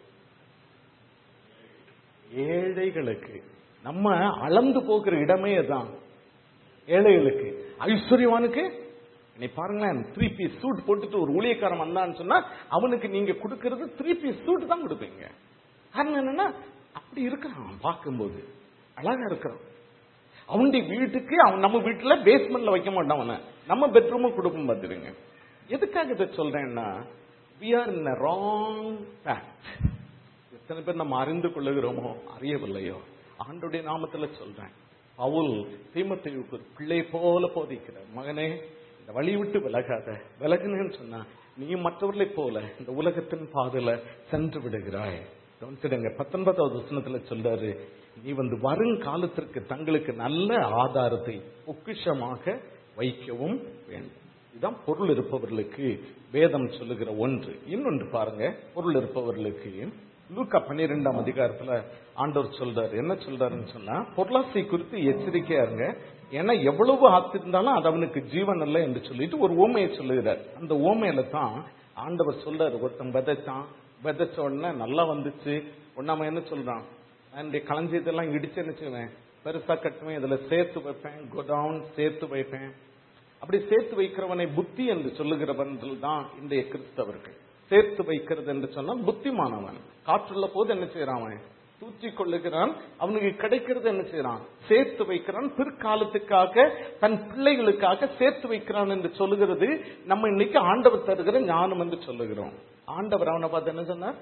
Speaker 1: ஏழைகளுக்கு நம்ம அளந்து போகிற இடமே தான் ஏழைகளுக்கு ஐஸ்வர்யவானுக்கு நீ பாருங்களேன் த்ரீ பீஸ் சூட் போட்டுட்டு ஒரு ஊழியக்காரன் வந்தான்னு சொன்னா அவனுக்கு நீங்க கொடுக்கிறது த்ரீ பீஸ் சூட் தான் கொடுப்பீங்க காரணம் என்னன்னா அப்படி இருக்கிறான் பார்க்கும்போது அழகா இருக்கிறான் அவனுடைய வீட்டுக்கு அவன் நம்ம வீட்டுல பேஸ்மெண்ட்ல வைக்க மாட்டான் அவனை நம்ம பெட்ரூமும் கொடுக்கும் பார்த்துருங்க எதுக்காக இதை சொல்றேன்னா we are in wrong fact எத்தனை பேர் நம்ம அறிந்து கொள்ளுகிறோமோ அறியவில்லையோ ஆண்டுடைய நாமத்துல சொல்றேன் பவுல் தீமத்தையுக்கு ஒரு பிள்ளை போல போதிக்கிற மகனே இந்த வழி விட்டு விலகாத விலகுனேன்னு சொன்னா நீ மற்றவர்களை போல இந்த உலகத்தின் பாதையில சென்று விடுகிறாய் கவனிச்சிடுங்க பத்தொன்பதாவது வசனத்துல சொல்றாரு நீ வந்து வருங்காலத்திற்கு தங்களுக்கு நல்ல ஆதாரத்தை பொக்கிஷமாக வைக்கவும் வேண்டும் இதுதான் பொருள் இருப்பவர்களுக்கு வேதம் சொல்லுகிற ஒன்று இன்னொன்று பாருங்க பொருள் இருப்பவர்களுக்கு லூக்கா பன்னிரெண்டாம் அதிகாரத்துல ஆண்டவர் சொல்றாரு என்ன சொல்றாருன்னு சொன்னா பொருளாசை குறித்து எச்சரிக்கையா இருங்க ஏன்னா எவ்வளவு ஆத்திருந்தாலும் அது அவனுக்கு ஜீவன் அல்ல என்று சொல்லிட்டு ஒரு ஓமையை சொல்லுகிறார் அந்த ஓமையில தான் ஆண்டவர் சொல்றாரு ஒருத்தன் விதைச்சான் விதைச்ச உடனே நல்லா வந்துச்சு உடனே என்ன சொல்றான் என்னுடைய களஞ்சியத்தெல்லாம் இடிச்சு என்ன செய்வேன் பெருசா கட்டுவேன் இதுல சேர்த்து வைப்பேன் கோடவுன் சேர்த்து வைப்பேன் அப்படி சேர்த்து வைக்கிறவனை புத்தி என்று சொல்லுகிறவன்கள் தான் இன்றைய கிறிஸ்தவர்கள் சேர்த்து வைக்கிறது என்று சொன்னால் புத்திமானவன் காற்றுள்ள போது என்ன செய்யறான் அவன் தூற்றி கொள்ளுகிறான் அவனுக்கு கிடைக்கிறது என்ன செய்யறான் சேர்த்து வைக்கிறான் பிற்காலத்துக்காக தன் பிள்ளைகளுக்காக சேர்த்து வைக்கிறான் என்று சொல்லுகிறது நம்ம இன்னைக்கு ஆண்டவர் தருகிற ஞானம் என்று சொல்லுகிறோம் ஆண்டவர் அவனை பார்த்து என்ன சொன்னார்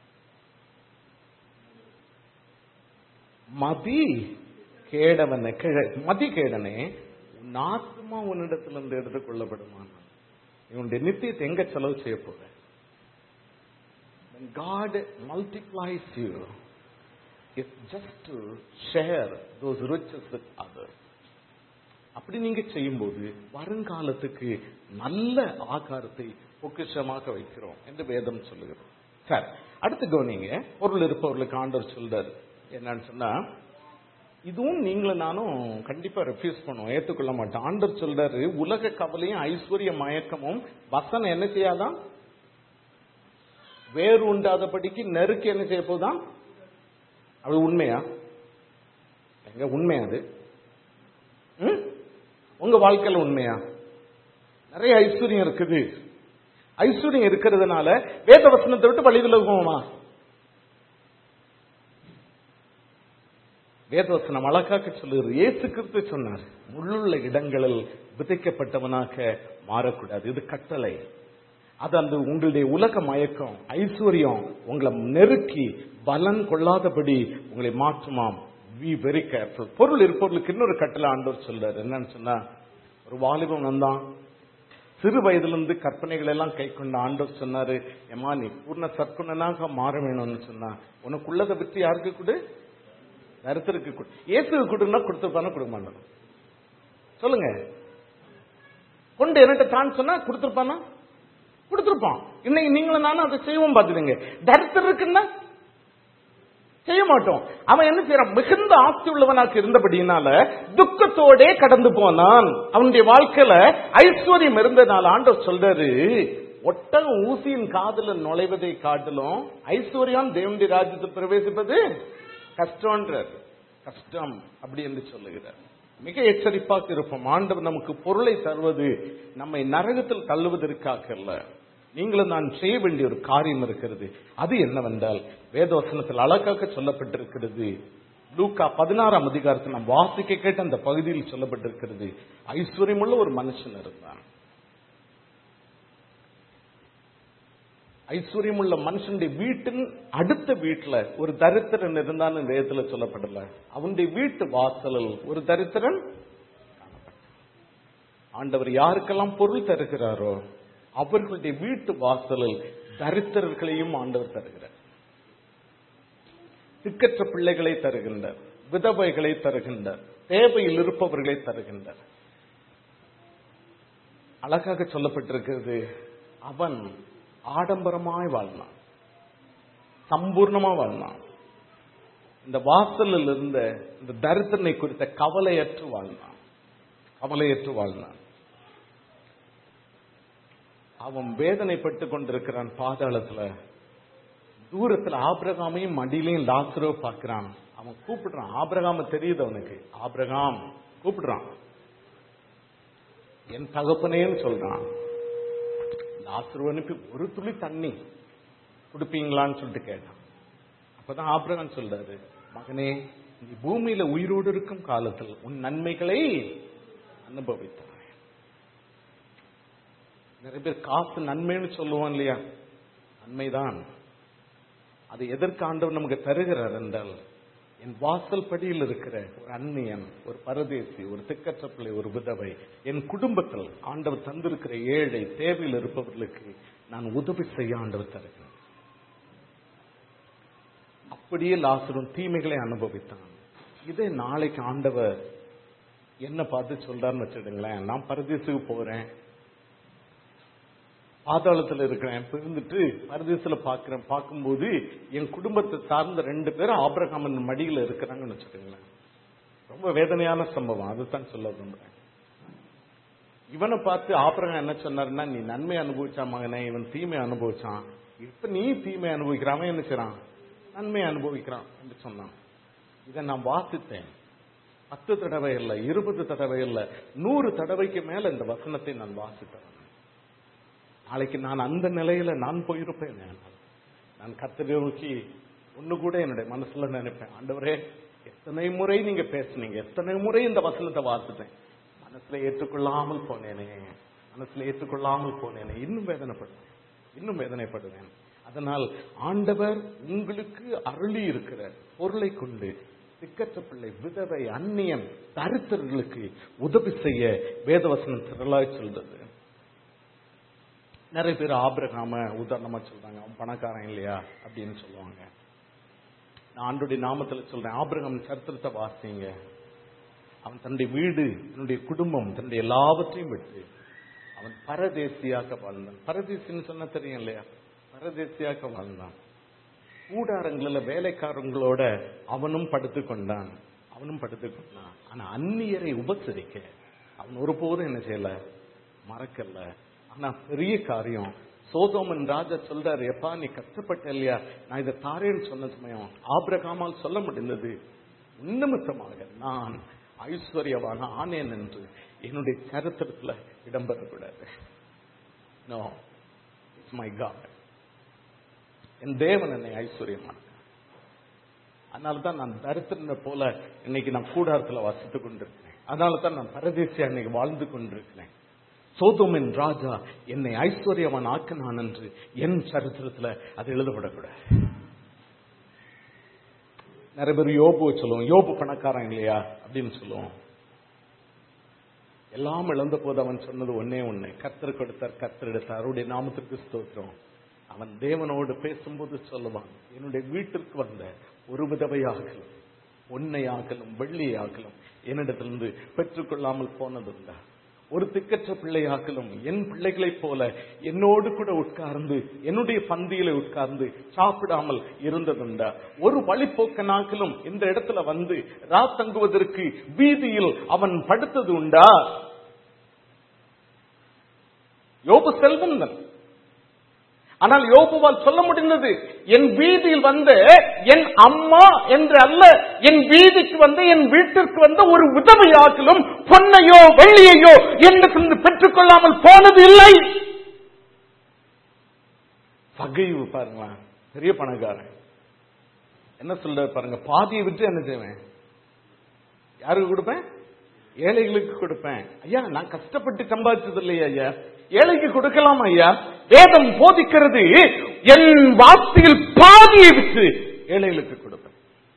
Speaker 1: மதி கேடவனை கிழ- மதி கேடனே உன் ஆத்மா உன்னிடத்துல இருந்து எடுத்துக் கொள்ளப்படுமானா இவனுடைய நித்தியத்தை எங்க செலவு செய்ய போற When God multiplies you, is just to share those riches with others அப்படி நீங்க செய்யும்போது வருங்காலத்துக்கு நல்ல ஆகாரத்தை பொக்கிஷமாக வைக்கிறோம் என்று வேதம் சொல்லுகிறது சரி அடுத்து கவனிங்க பொருள் இருப்பவர்களுக்கு ஆண்டவர் சொல்றாரு என்னன்னு சொன்னா இதுவும் நீங்களும் நானும் கண்டிப்பா ரெஃப்யூஸ் பண்ணுவோம் ஏத்துக்கொள்ள மாட்டோம் ஆண்டவர் சொல்றாரு உலக கவலையும் ஐஸ்வர்ய மயக்கமும் வசனம் என்ன செய்யாதான் வேறு உண்டாதபடிக்கு நெருக்கு என்ன செய்ய போதான் அது உண்மையா எங்க உண்மையா அது ம்? உங்க வாழ்க்கையில உண்மையா நிறைய ஐஸ்வர்யம் இருக்குது ஐஸ்வர்யம் இருக்கிறதுனால வேத வசனத்தை விட்டு வழி விலகுவோமா வேதவசனம் அழகாக்க சொல்லுகிறது இயேசு கிறிஸ்து சொன்னார் முள்ளுள்ள இடங்களில் விதைக்கப்பட்டவனாக மாறக்கூடாது இது கட்டளை அது அந்த உங்களுடைய உலக மயக்கம் ஐஸ்வர்யம் உங்களை நெருக்கி பலன் கொள்ளாதபடி உங்களை மாற்றுமாம் வி வெரி கேர்ஃபுல் பொருள் இருப்பவர்களுக்கு இன்னொரு கட்டளை ஆண்டவர் சொல்றாரு என்னன்னு சொன்னா ஒரு வாலிபன் வந்தான் சிறு வயதிலிருந்து கற்பனைகள் எல்லாம் கை கொண்ட ஆண்டவர் சொன்னாரு ஏமா நீ பூர்ண சற்குணனாக மாற வேணும்னு சொன்னா உனக்குள்ளதை விட்டு யாருக்கு கொடு நருத்தருக்கு கொடு இயேசுக்கு கொடுன்னா கொடுத்துருப்பானா கொடுக்க மாட்டான் சொல்லுங்க கொண்டு என்னட்ட தான் சொன்னா கொடுத்துருப்பானா கொடுத்துருப்பான் இன்னைக்கு நீங்களும் நானும் அதை செய்வோம் பார்த்துடுங்க தரித்திரம் இருக்குன்னா செய்ய மாட்டோம் அவன் என்ன செய்யறான் மிகுந்த ஆஸ்தி உள்ளவனாக்கு இருந்தபடியினால துக்கத்தோடே கடந்து போனான் அவனுடைய வாழ்க்கையில ஐஸ்வர்யம் இருந்தனால ஆண்டவர் சொல்றாரு ஒட்டகம் ஊசியின் காதுல நுழைவதை காட்டிலும் ஐஸ்வர்யம் தேவனுடைய ராஜ்யத்தில் பிரவேசிப்பது கஷ்டம்ன்றார் கஷ்டம் அப்படி என்று சொல்லுகிறார் மிக எச்சரிப்பாக இருப்போம் ஆண்டவர் நமக்கு பொருளை தருவது நம்மை நரகத்தில் தள்ளுவதற்காக அல்ல நீங்களும் நான் செய்ய வேண்டிய ஒரு காரியம் இருக்கிறது அது என்னவென்றால் வேதவசனத்தில் அழகாக சொல்லப்பட்டிருக்கிறது லூக்கா பதினாறாம் அதிகாரத்தில் நாம் வாசிக்க கேட்ட அந்த பகுதியில் சொல்லப்பட்டிருக்கிறது ஐஸ்வர்யமுள்ள ஒரு மனுஷன் இருந்தான் ஐஸ்வர்யமுள்ள மனுஷனுடைய வீட்டின் அடுத்த வீட்டுல ஒரு தரித்திரன் இருந்தான்னு வேதத்துல சொல்லப்படல அவனுடைய வீட்டு வாசலில் ஒரு தரித்திரன் ஆண்டவர் யாருக்கெல்லாம் பொருள் தருகிறாரோ அவர்களுடைய வீட்டு வாசலில் தரித்திரர்களையும் ஆண்டவர் தருகிறார் திக்கற்ற பிள்ளைகளை தருகின்றார் விதவைகளை தருகின்றார் தேவையில் இருப்பவர்களை தருகின்றார் அழகாக சொல்லப்பட்டிருக்கிறது அவன் ஆடம்பரமாய் வாழ்ந்தான் சம்பூர்ணமா வாழ்ந்தான் இந்த வாசலில் இருந்த இந்த தரித்திரனை குறித்த கவலையற்று வாழ்ந்தான் கவலையற்று வாழ்ந்தான் அவன் வேதனைப்பட்டு கொண்டிருக்கிறான் பாதாளத்துல தூரத்துல ஆபிரகாமையும் மடியிலையும் லாசரோ பார்க்கிறான் அவன் கூப்பிடுறான் ஆபிரகாம தெரியுது அவனுக்கு ஆபிரகாம் கூப்பிடுறான் என் தகப்பனேன்னு சொல்றான் லாசரு அனுப்பி ஒரு துளி தண்ணி குடுப்பீங்களான்னு சொல்லிட்டு கேட்டான் அப்பதான் ஆபிரகாம் சொல்றாரு மகனே நீ பூமியில உயிரோடு இருக்கும் காலத்தில் உன் நன்மைகளை அனுபவித்தாய் நிறைய பேர் காசு நன்மைன்னு சொல்லுவான் இல்லையா நன்மைதான் அது எதற்கு ஆண்டவர் நமக்கு தருகிறார் என்றால் என் வாசல் படியில் இருக்கிற ஒரு அந்நியன் ஒரு பரதேசி ஒரு திக்கற்ற பிள்ளை ஒரு விதவை என் குடும்பத்தில் ஆண்டவர் தந்திருக்கிற ஏழை தேவையில் இருப்பவர்களுக்கு நான் உதவி செய்ய ஆண்டவர் தருகிறேன் அப்படியே லாசரும் தீமைகளை அனுபவித்தான் இதே நாளைக்கு ஆண்டவர் என்ன பார்த்து சொல்றாருன்னு வச்சுடுங்களேன் நான் பரதேசுக்கு போறேன் பாதாளத்துல இருக்கிறேன் பிறந்துட்டு பரதேசில பாக்குறேன் பார்க்கும்போது என் குடும்பத்தை சார்ந்த ரெண்டு பேரும் ஆபிரகாமன் மடியில இருக்கிறாங்கன்னு வச்சுக்கோங்களேன் ரொம்ப வேதனையான சம்பவம் அதுதான் சொல்ல விரும்புறேன் இவனை பார்த்து ஆபிரகாம் என்ன சொன்னாருன்னா நீ நன்மை அனுபவிச்சா மகனே இவன் தீமை அனுபவிச்சான் இப்ப நீ தீமை அனுபவிக்கிறான் அவன் என்ன செய்றான் நன்மை அனுபவிக்கிறான் என்று சொன்னான் இதை நான் வாசித்தேன் பத்து தடவை இல்லை இருபது தடவை இல்லை நூறு தடவைக்கு மேல இந்த வசனத்தை நான் வாசித்தேன் நாளைக்கு நான் அந்த நிலையில நான் போயிருப்பேன் நான் கத்தரை நோக்கி ஒண்ணு கூட என்னுடைய மனசுல நினைப்பேன் ஆண்டவரே எத்தனை முறை நீங்க பேசுனீங்க எத்தனை முறை இந்த வசனத்தை வாசிட்டேன் மனசுல ஏற்றுக்கொள்ளாமல் போனேனே மனசுல ஏற்றுக்கொள்ளாமல் போனேனே இன்னும் வேதனைப்படுவேன் இன்னும் வேதனைப்படுவேன் அதனால் ஆண்டவர் உங்களுக்கு அருளி இருக்கிற பொருளை கொண்டு திக்கற்ற பிள்ளை விதவை அந்நியன் தரித்திரர்களுக்கு உதவி செய்ய வேதவசனம் திரளாய் சொல்றது நிறைய பேர் ஆபிரகாம உதாரணமா சொல்றாங்க அவன் பணக்காரன் இல்லையா அப்படின்னு சொல்லுவாங்க நான் ஆண்டுடைய நாமத்துல சொல்றேன் ஆபிரகாம் சரித்திரத்தை வாசிங்க அவன் தன்னுடைய வீடு தன்னுடைய குடும்பம் தன்னுடைய எல்லாவற்றையும் விட்டு அவன் பரதேசியாக வாழ்ந்தான் பரதேசின்னு சொன்னா தெரியும் இல்லையா பரதேசியாக வாழ்ந்தான் கூடாரங்களில் வேலைக்காரங்களோட அவனும் படுத்துக் கொண்டான் அவனும் படுத்துக் கொண்டான் ஆனா அந்நியரை உபசரிக்க அவன் ஒருபோதும் என்ன செய்யல மறக்கல ஆனா பெரிய காரியம் சோதோமன் ராஜா சொல்றாரு எப்பா நீ கஷ்டப்பட்ட இல்லையா நான் இதை தாரேன்னு சொன்ன சமயம் ஆபிரகாமால் சொல்ல முடிந்தது உன்னமித்தமாக நான் ஐஸ்வர்யவான ஆனேன் என்று என்னுடைய சரித்திரத்துல இடம்பெறக்கூடாது நோ இட்ஸ் மை காட் என் தேவன் என்னை ஐஸ்வர்யமான அதனால தான் நான் தரித்திரனை போல இன்னைக்கு நான் கூடாரத்துல வசித்துக் கொண்டிருக்கிறேன் அதனால தான் நான் பரதேசியா இன்னைக்கு வாழ்ந்து கொண்டிருக்கிறேன் சோதோமின் ராஜா என்னை ஐஸ்வர்யவான் ஆக்கினான் என்று என் சரித்திரத்துல அது எழுதப்படக்கூடாது நிறைய பேர் யோபு சொல்லுவோம் யோபு பணக்காரன் இல்லையா அப்படின்னு சொல்லுவோம் எல்லாம் இழந்த போது அவன் சொன்னது ஒன்னே ஒண்ணு கர்த்தர் கொடுத்தார் கர்த்தர் எடுத்தார் அவருடைய நாமத்திற்கு ஸ்தோத்திரம் அவன் தேவனோடு பேசும்போது சொல்லுவான் என்னுடைய வீட்டிற்கு வந்த ஒரு விதவையாகலும் பொன்னையாகலும் வெள்ளியாகலும் என்னிடத்திலிருந்து பெற்றுக்கொள்ளாமல் போனதுண்டா ஒரு திக்கற்ற பிள்ளையாக்கலும் என் பிள்ளைகளைப் போல என்னோடு கூட உட்கார்ந்து என்னுடைய பந்தியில உட்கார்ந்து சாப்பிடாமல் இருந்ததுண்டா ஒரு வழிப்போக்கனாக்கலும் இந்த இடத்துல வந்து ராத்தங்குவதற்கு வீதியில் அவன் படுத்தது உண்டா யோபு செல்வந்தன் ஆனால் யோபுவால் சொல்ல முடிந்தது என் வீதியில் வந்த என் அம்மா என்று அல்ல என் வீதிக்கு வந்த என் வீட்டிற்கு வந்த ஒரு உதவியாக்கிலும் பொன்னையோ வெள்ளியையோ என்று பெற்றுக்கொள்ளாமல் போனது இல்லை பகைவு பாருங்க பெரிய பணக்காரன் என்ன சொல்ற பாருங்க பாதியை விட்டு என்ன செய்வேன் யாருக்கு கொடுப்பேன் ஏழைகளுக்கு கொடுப்பேன் ஐயா நான் கஷ்டப்பட்டு சம்பாதிச்சது இல்லையா ஐயா ஏழைக்கு கொடுக்கலாம் ஐயா வேதம் போதிக்கிறது என் வார்த்தையில் பாதியை விட்டு ஏழைகளுக்கு கொடுப்பேன்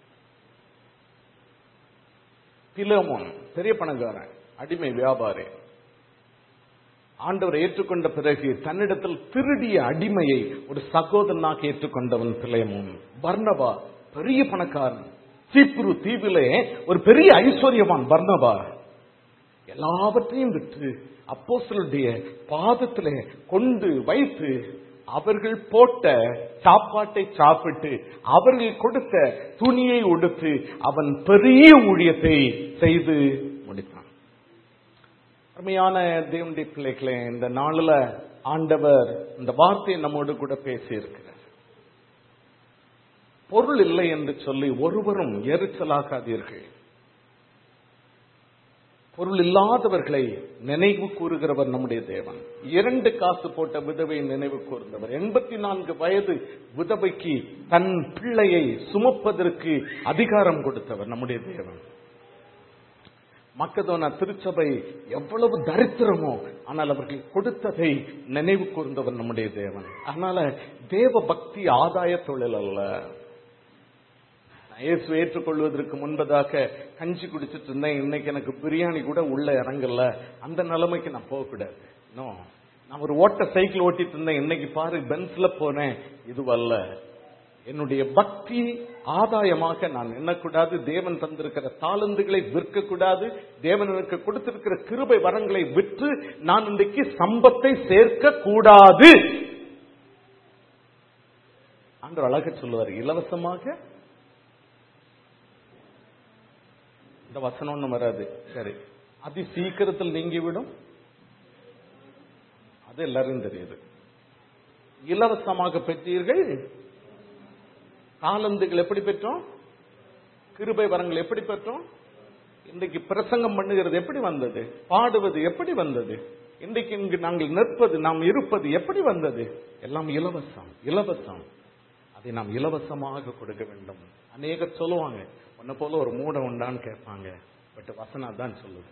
Speaker 1: பிலமோன் பெரிய பணக்காரன் அடிமை வியாபாரி ஆண்டவர் ஏற்றுக்கொண்ட பிறகு தன்னிடத்தில் திருடிய அடிமையை ஒரு சகோதரனாக ஏற்றுக்கொண்டவன் பிலேமோன் பர்ணபா பெரிய பணக்காரன் சீப்புரு தீவிலே ஒரு பெரிய ஐஸ்வர்யவான் பர்ணபா எல்லாவற்றையும் விட்டு அப்போஸ்தலருடைய பாதத்திலே கொண்டு வைத்து அவர்கள் போட்ட சாப்பாட்டை சாப்பிட்டு அவர்கள் கொடுத்த துணியை உடுத்து அவன் பெரிய ஊழியத்தை செய்து முடித்தான் அருமையான தேவனுடைய பிள்ளைகளே இந்த நாளில் ஆண்டவர் இந்த வார்த்தையை நம்மோடு கூட பேசி இருக்கிறார் பொருள் இல்லை என்று சொல்லி ஒருவரும் எரிச்சலாகாதீர்கள் பொருள் இல்லாதவர்களை நினைவு கூறுகிறவர் நம்முடைய தேவன் இரண்டு காசு போட்ட விதவை நினைவு கூர்ந்தவர் எண்பத்தி நான்கு வயது விதவைக்கு தன் பிள்ளையை சுமப்பதற்கு அதிகாரம் கொடுத்தவர் நம்முடைய தேவன் மக்கதோனா திருச்சபை எவ்வளவு தரித்திரமோ ஆனால் அவர்கள் கொடுத்ததை நினைவு கூர்ந்தவர் நம்முடைய தேவன் அதனால தேவ பக்தி ஆதாய தொழில் அல்ல இயேசு ஏற்றுக்கொள்வதற்கு முன்பதாக கஞ்சி குடிச்சிட்டு இருந்தேன் இன்னைக்கு எனக்கு பிரியாணி கூட உள்ள இறங்கல அந்த நிலைமைக்கு நான் போகக்கூடாது நோ நான் ஒரு ஓட்ட சைக்கிள் ஓட்டிட்டு இருந்தேன் இன்னைக்கு பாரு பென்ஸ்ல போனேன் இதுவல்ல என்னுடைய பக்தி ஆதாயமாக நான் எண்ணக்கூடாது தேவன் தந்திருக்கிற தாளந்துகளை விற்கக்கூடாது தேவன் எனக்கு கொடுத்திருக்கிற கிருபை வரங்களை விற்று நான் இன்றைக்கு சம்பத்தை சேர்க்க கூடாது ஆண்டு அழக சொல்லுவார் இலவசமாக இந்த வசனம் ஒண்ணு வராது சரி அதி சீக்கிரத்தில் நீங்கிவிடும் அது எல்லாரும் தெரியுது இலவசமாக பெற்றீர்கள் தாளந்துகள் எப்படி பெற்றோம் கிருபை வரங்கள் எப்படி பெற்றோம் இன்றைக்கு பிரசங்கம் பண்ணுகிறது எப்படி வந்தது பாடுவது எப்படி வந்தது இன்றைக்கு இங்கு நாங்கள் நிற்பது நாம் இருப்பது எப்படி வந்தது எல்லாம் இலவசம் இலவசம் அதை நாம் இலவசமாக கொடுக்க வேண்டும் அநேகர் சொல்லுவாங்க உன்னை போல ஒரு மூட உண்டான்னு கேட்பாங்க பட் வசனா தான் சொல்லுது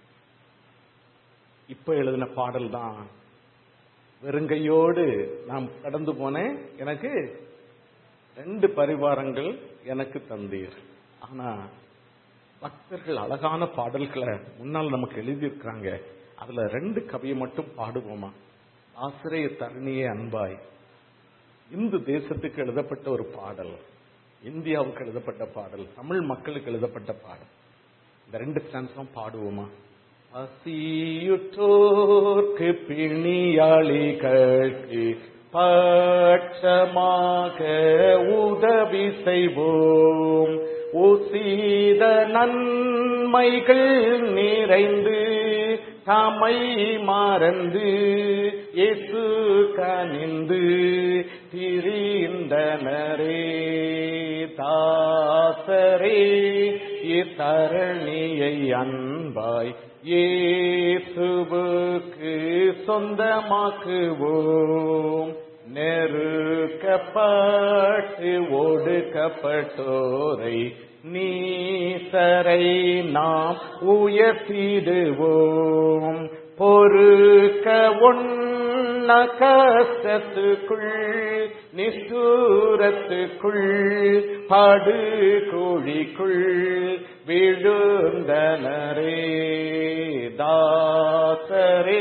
Speaker 1: இப்ப எழுதின பாடல் தான் வெறுங்கையோடு நான் கடந்து போனேன் எனக்கு ரெண்டு பரிவாரங்கள் எனக்கு தந்தீர் ஆனா பக்தர்கள் அழகான பாடல்களை முன்னால் நமக்கு எழுதியிருக்கிறாங்க அதுல ரெண்டு கவியை மட்டும் பாடுவோமா ஆசிரிய தரணியே அன்பாய் இந்து தேசத்துக்கு எழுதப்பட்ட ஒரு பாடல் இந்தியாவுக்கு எழுதப்பட்ட பாடல் தமிழ் மக்களுக்கு எழுதப்பட்ட பாடல் இந்த ரெண்டு ஸ்டான்ஸும் பாடுவோமா பசியுற்றோர்க்கு பிணியாளிகளுக்கு பட்சமாக உதவி செய்வோம் உசீத நன்மைகள் நிறைந்து தமை மறந்து இயேசு கனிந்து திரிந்தனரே தாசரே இத்தரணியை அன்பாய் இயேசுவுக்கு சொந்தமாக்குவோம் நெருக்கப்பட்டு ஒடுக்கப்பட்டோரை நீசரை நாம் உயர்த்திடுவோம் பொறுக்க ஒன்ன கஷ்டத்துக்குள் நிஷ்டூரத்துக்குள் படுகுழிக்குள் விழுந்தனரே தாசரே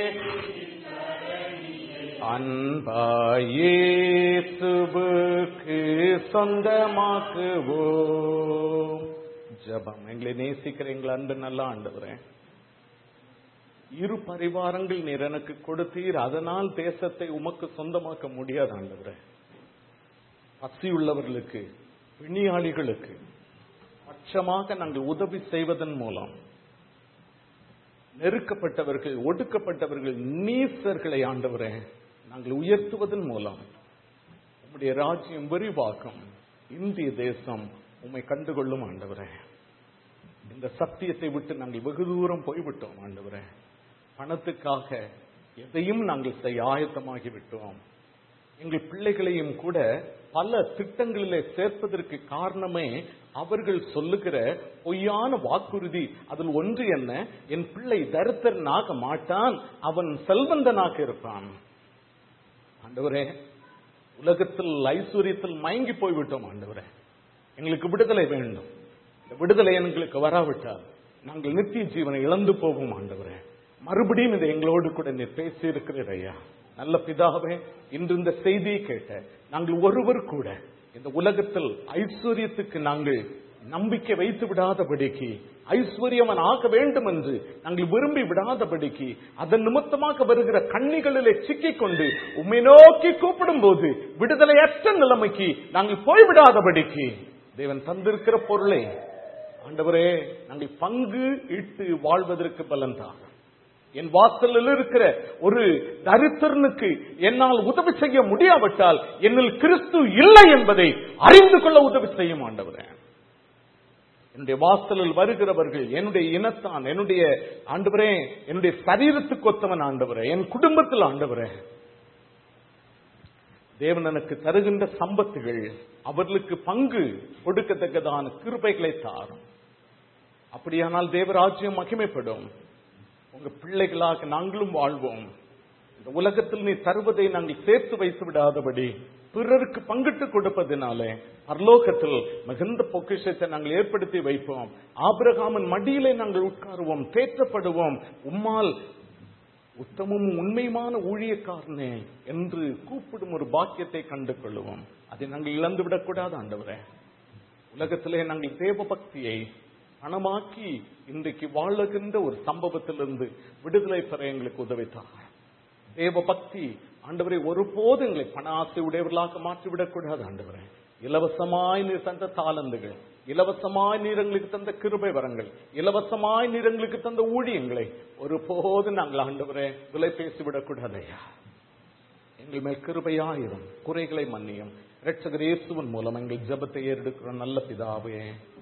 Speaker 1: அன்பாயேசுவுக்கு சொந்தமாக்குவோம் ஜபம் எங்களை நேசிக்கிற எங்களை அன்பு நல்லா ஆண்டவரேன் இரு பரிவாரங்கள் நீர் எனக்கு கொடுத்தீர் அதனால் தேசத்தை உமக்கு சொந்தமாக்க முடியாது ஆண்டவரே பசியுள்ளவர்களுக்கு பிணியாளிகளுக்கு பட்சமாக நாங்கள் உதவி செய்வதன் மூலம் நெருக்கப்பட்டவர்கள் ஒடுக்கப்பட்டவர்கள் நீசர்களை ஆண்டவரே நாங்கள் உயர்த்துவதன் மூலம் உம்முடைய ராஜ்யம் விரிவாக்கும் இந்திய தேசம் உம்மை கண்டுகொள்ளும் ஆண்டவரே இந்த சத்தியத்தை விட்டு நாங்கள் வெகு தூரம் போய்விட்டோம் ஆண்டவரே பணத்துக்காக எதையும் நாங்கள் செய்ய ஆயத்தமாகி விட்டோம் எங்கள் பிள்ளைகளையும் கூட பல திட்டங்களிலே சேர்ப்பதற்கு காரணமே அவர்கள் சொல்லுகிற பொய்யான வாக்குறுதி அதில் ஒன்று என்ன என் பிள்ளை தரித்திரனாக மாட்டான் அவன் செல்வந்தனாக இருப்பான் ஆண்டவரே உலகத்தில் ஐஸ்வர்யத்தில் மயங்கி போய்விட்டோம் ஆண்டவரே எங்களுக்கு விடுதலை வேண்டும் இந்த விடுதலை எங்களுக்கு வராவிட்டால் நாங்கள் நித்திய ஜீவனை இழந்து போவோம் ஆண்டவரே மறுபடியும் இதை எங்களோடு கூட நீர் பேசி இருக்கிறீர் ஐயா நல்ல பிதாவே இன்று இந்த செய்தியை கேட்ட நாங்கள் ஒருவர் கூட இந்த உலகத்தில் ஐஸ்வர்யத்துக்கு நாங்கள் நம்பிக்கை வைத்து விடாதபடிக்கு ஐஸ்வர்யவன் ஆக வேண்டும் என்று நாங்கள் விரும்பி விடாதபடிக்கு அதன் நிமித்தமாக வருகிற கண்ணிகளிலே சிக்கிக் கொண்டு உம்மை நோக்கி கூப்பிடும் போது விடுதலையற்ற நிலைமைக்கு நாங்கள் போய்விடாதபடிக்கு தேவன் தந்திருக்கிற பொருளை ஆண்டவரே நாங்கள் பங்கு இட்டு வாழ்வதற்கு பலன் தான் என் வாசலில் இருக்கிற ஒரு தரித்திரனுக்கு என்னால் உதவி செய்ய முடியாவிட்டால் என்னில் கிறிஸ்து இல்லை என்பதை அறிந்து கொள்ள உதவி செய்யும் ஆண்டவரே என்னுடைய வாசலில் வருகிறவர்கள் என்னுடைய இனத்தான் என்னுடைய ஆண்டவரே என்னுடைய சரீரத்துக்கு ஒத்தவன் ஆண்டவரே என் குடும்பத்தில் ஆண்டவரே தேவன் எனக்கு தருகின்ற சம்பத்துகள் அவர்களுக்கு பங்கு கொடுக்கத்தக்கதான கிருபைகளை தாரும் அப்படியானால் தேவராஜ்யம் மகிமைப்படும் உங்க பிள்ளைகளாக நாங்களும் வாழ்வோம் இந்த உலகத்தில் நீ தருவதை நாங்கள் சேர்த்து வைத்து விடாதபடி பிறருக்கு பங்கிட்டு கொடுப்பதினாலே பரலோகத்தில் மிகுந்த பொக்கிஷத்தை நாங்கள் ஏற்படுத்தி வைப்போம் ஆபிரகாமன் மடியிலே நாங்கள் உட்காருவோம் தேற்றப்படுவோம் உம்மால் உத்தமும் உண்மையுமான ஊழியக்காரனே என்று கூப்பிடும் ஒரு பாக்கியத்தை கண்டு கொள்ளுவோம் அதை நாங்கள் இழந்து விடக்கூடாது ஆண்டவரே உலகத்திலே நாங்கள் தேவ பக்தியை பணமாக்கி இன்றைக்கு வாழுகின்ற ஒரு சம்பவத்திலிருந்து விடுதலை பெற எங்களுக்கு உதவித்தாங்க தேவ பக்தி ஆண்டவரை ஒருபோது எங்களை பண ஆசை உடையவர்களாக மாற்றிவிடக்கூடாது ஆண்டவரே இலவசமாய் நீர் தந்த தாளந்துகள் இலவசமாய் நீர் எங்களுக்கு தந்த கிருபை வரங்கள் இலவசமாய் நீர் எங்களுக்கு தந்த ஊழியங்களை ஒருபோது நாங்கள் ஆண்டவரே விலை பேசிவிடக்கூடாது ஐயா எங்கள் மேல் கிருபையாயிரும் குறைகளை மன்னியும் இரட்சகர் இயேசுவின் மூலம் எங்கள் ஜெபத்தை ஏறெடுக்கிறோம் நல்ல பிதாவே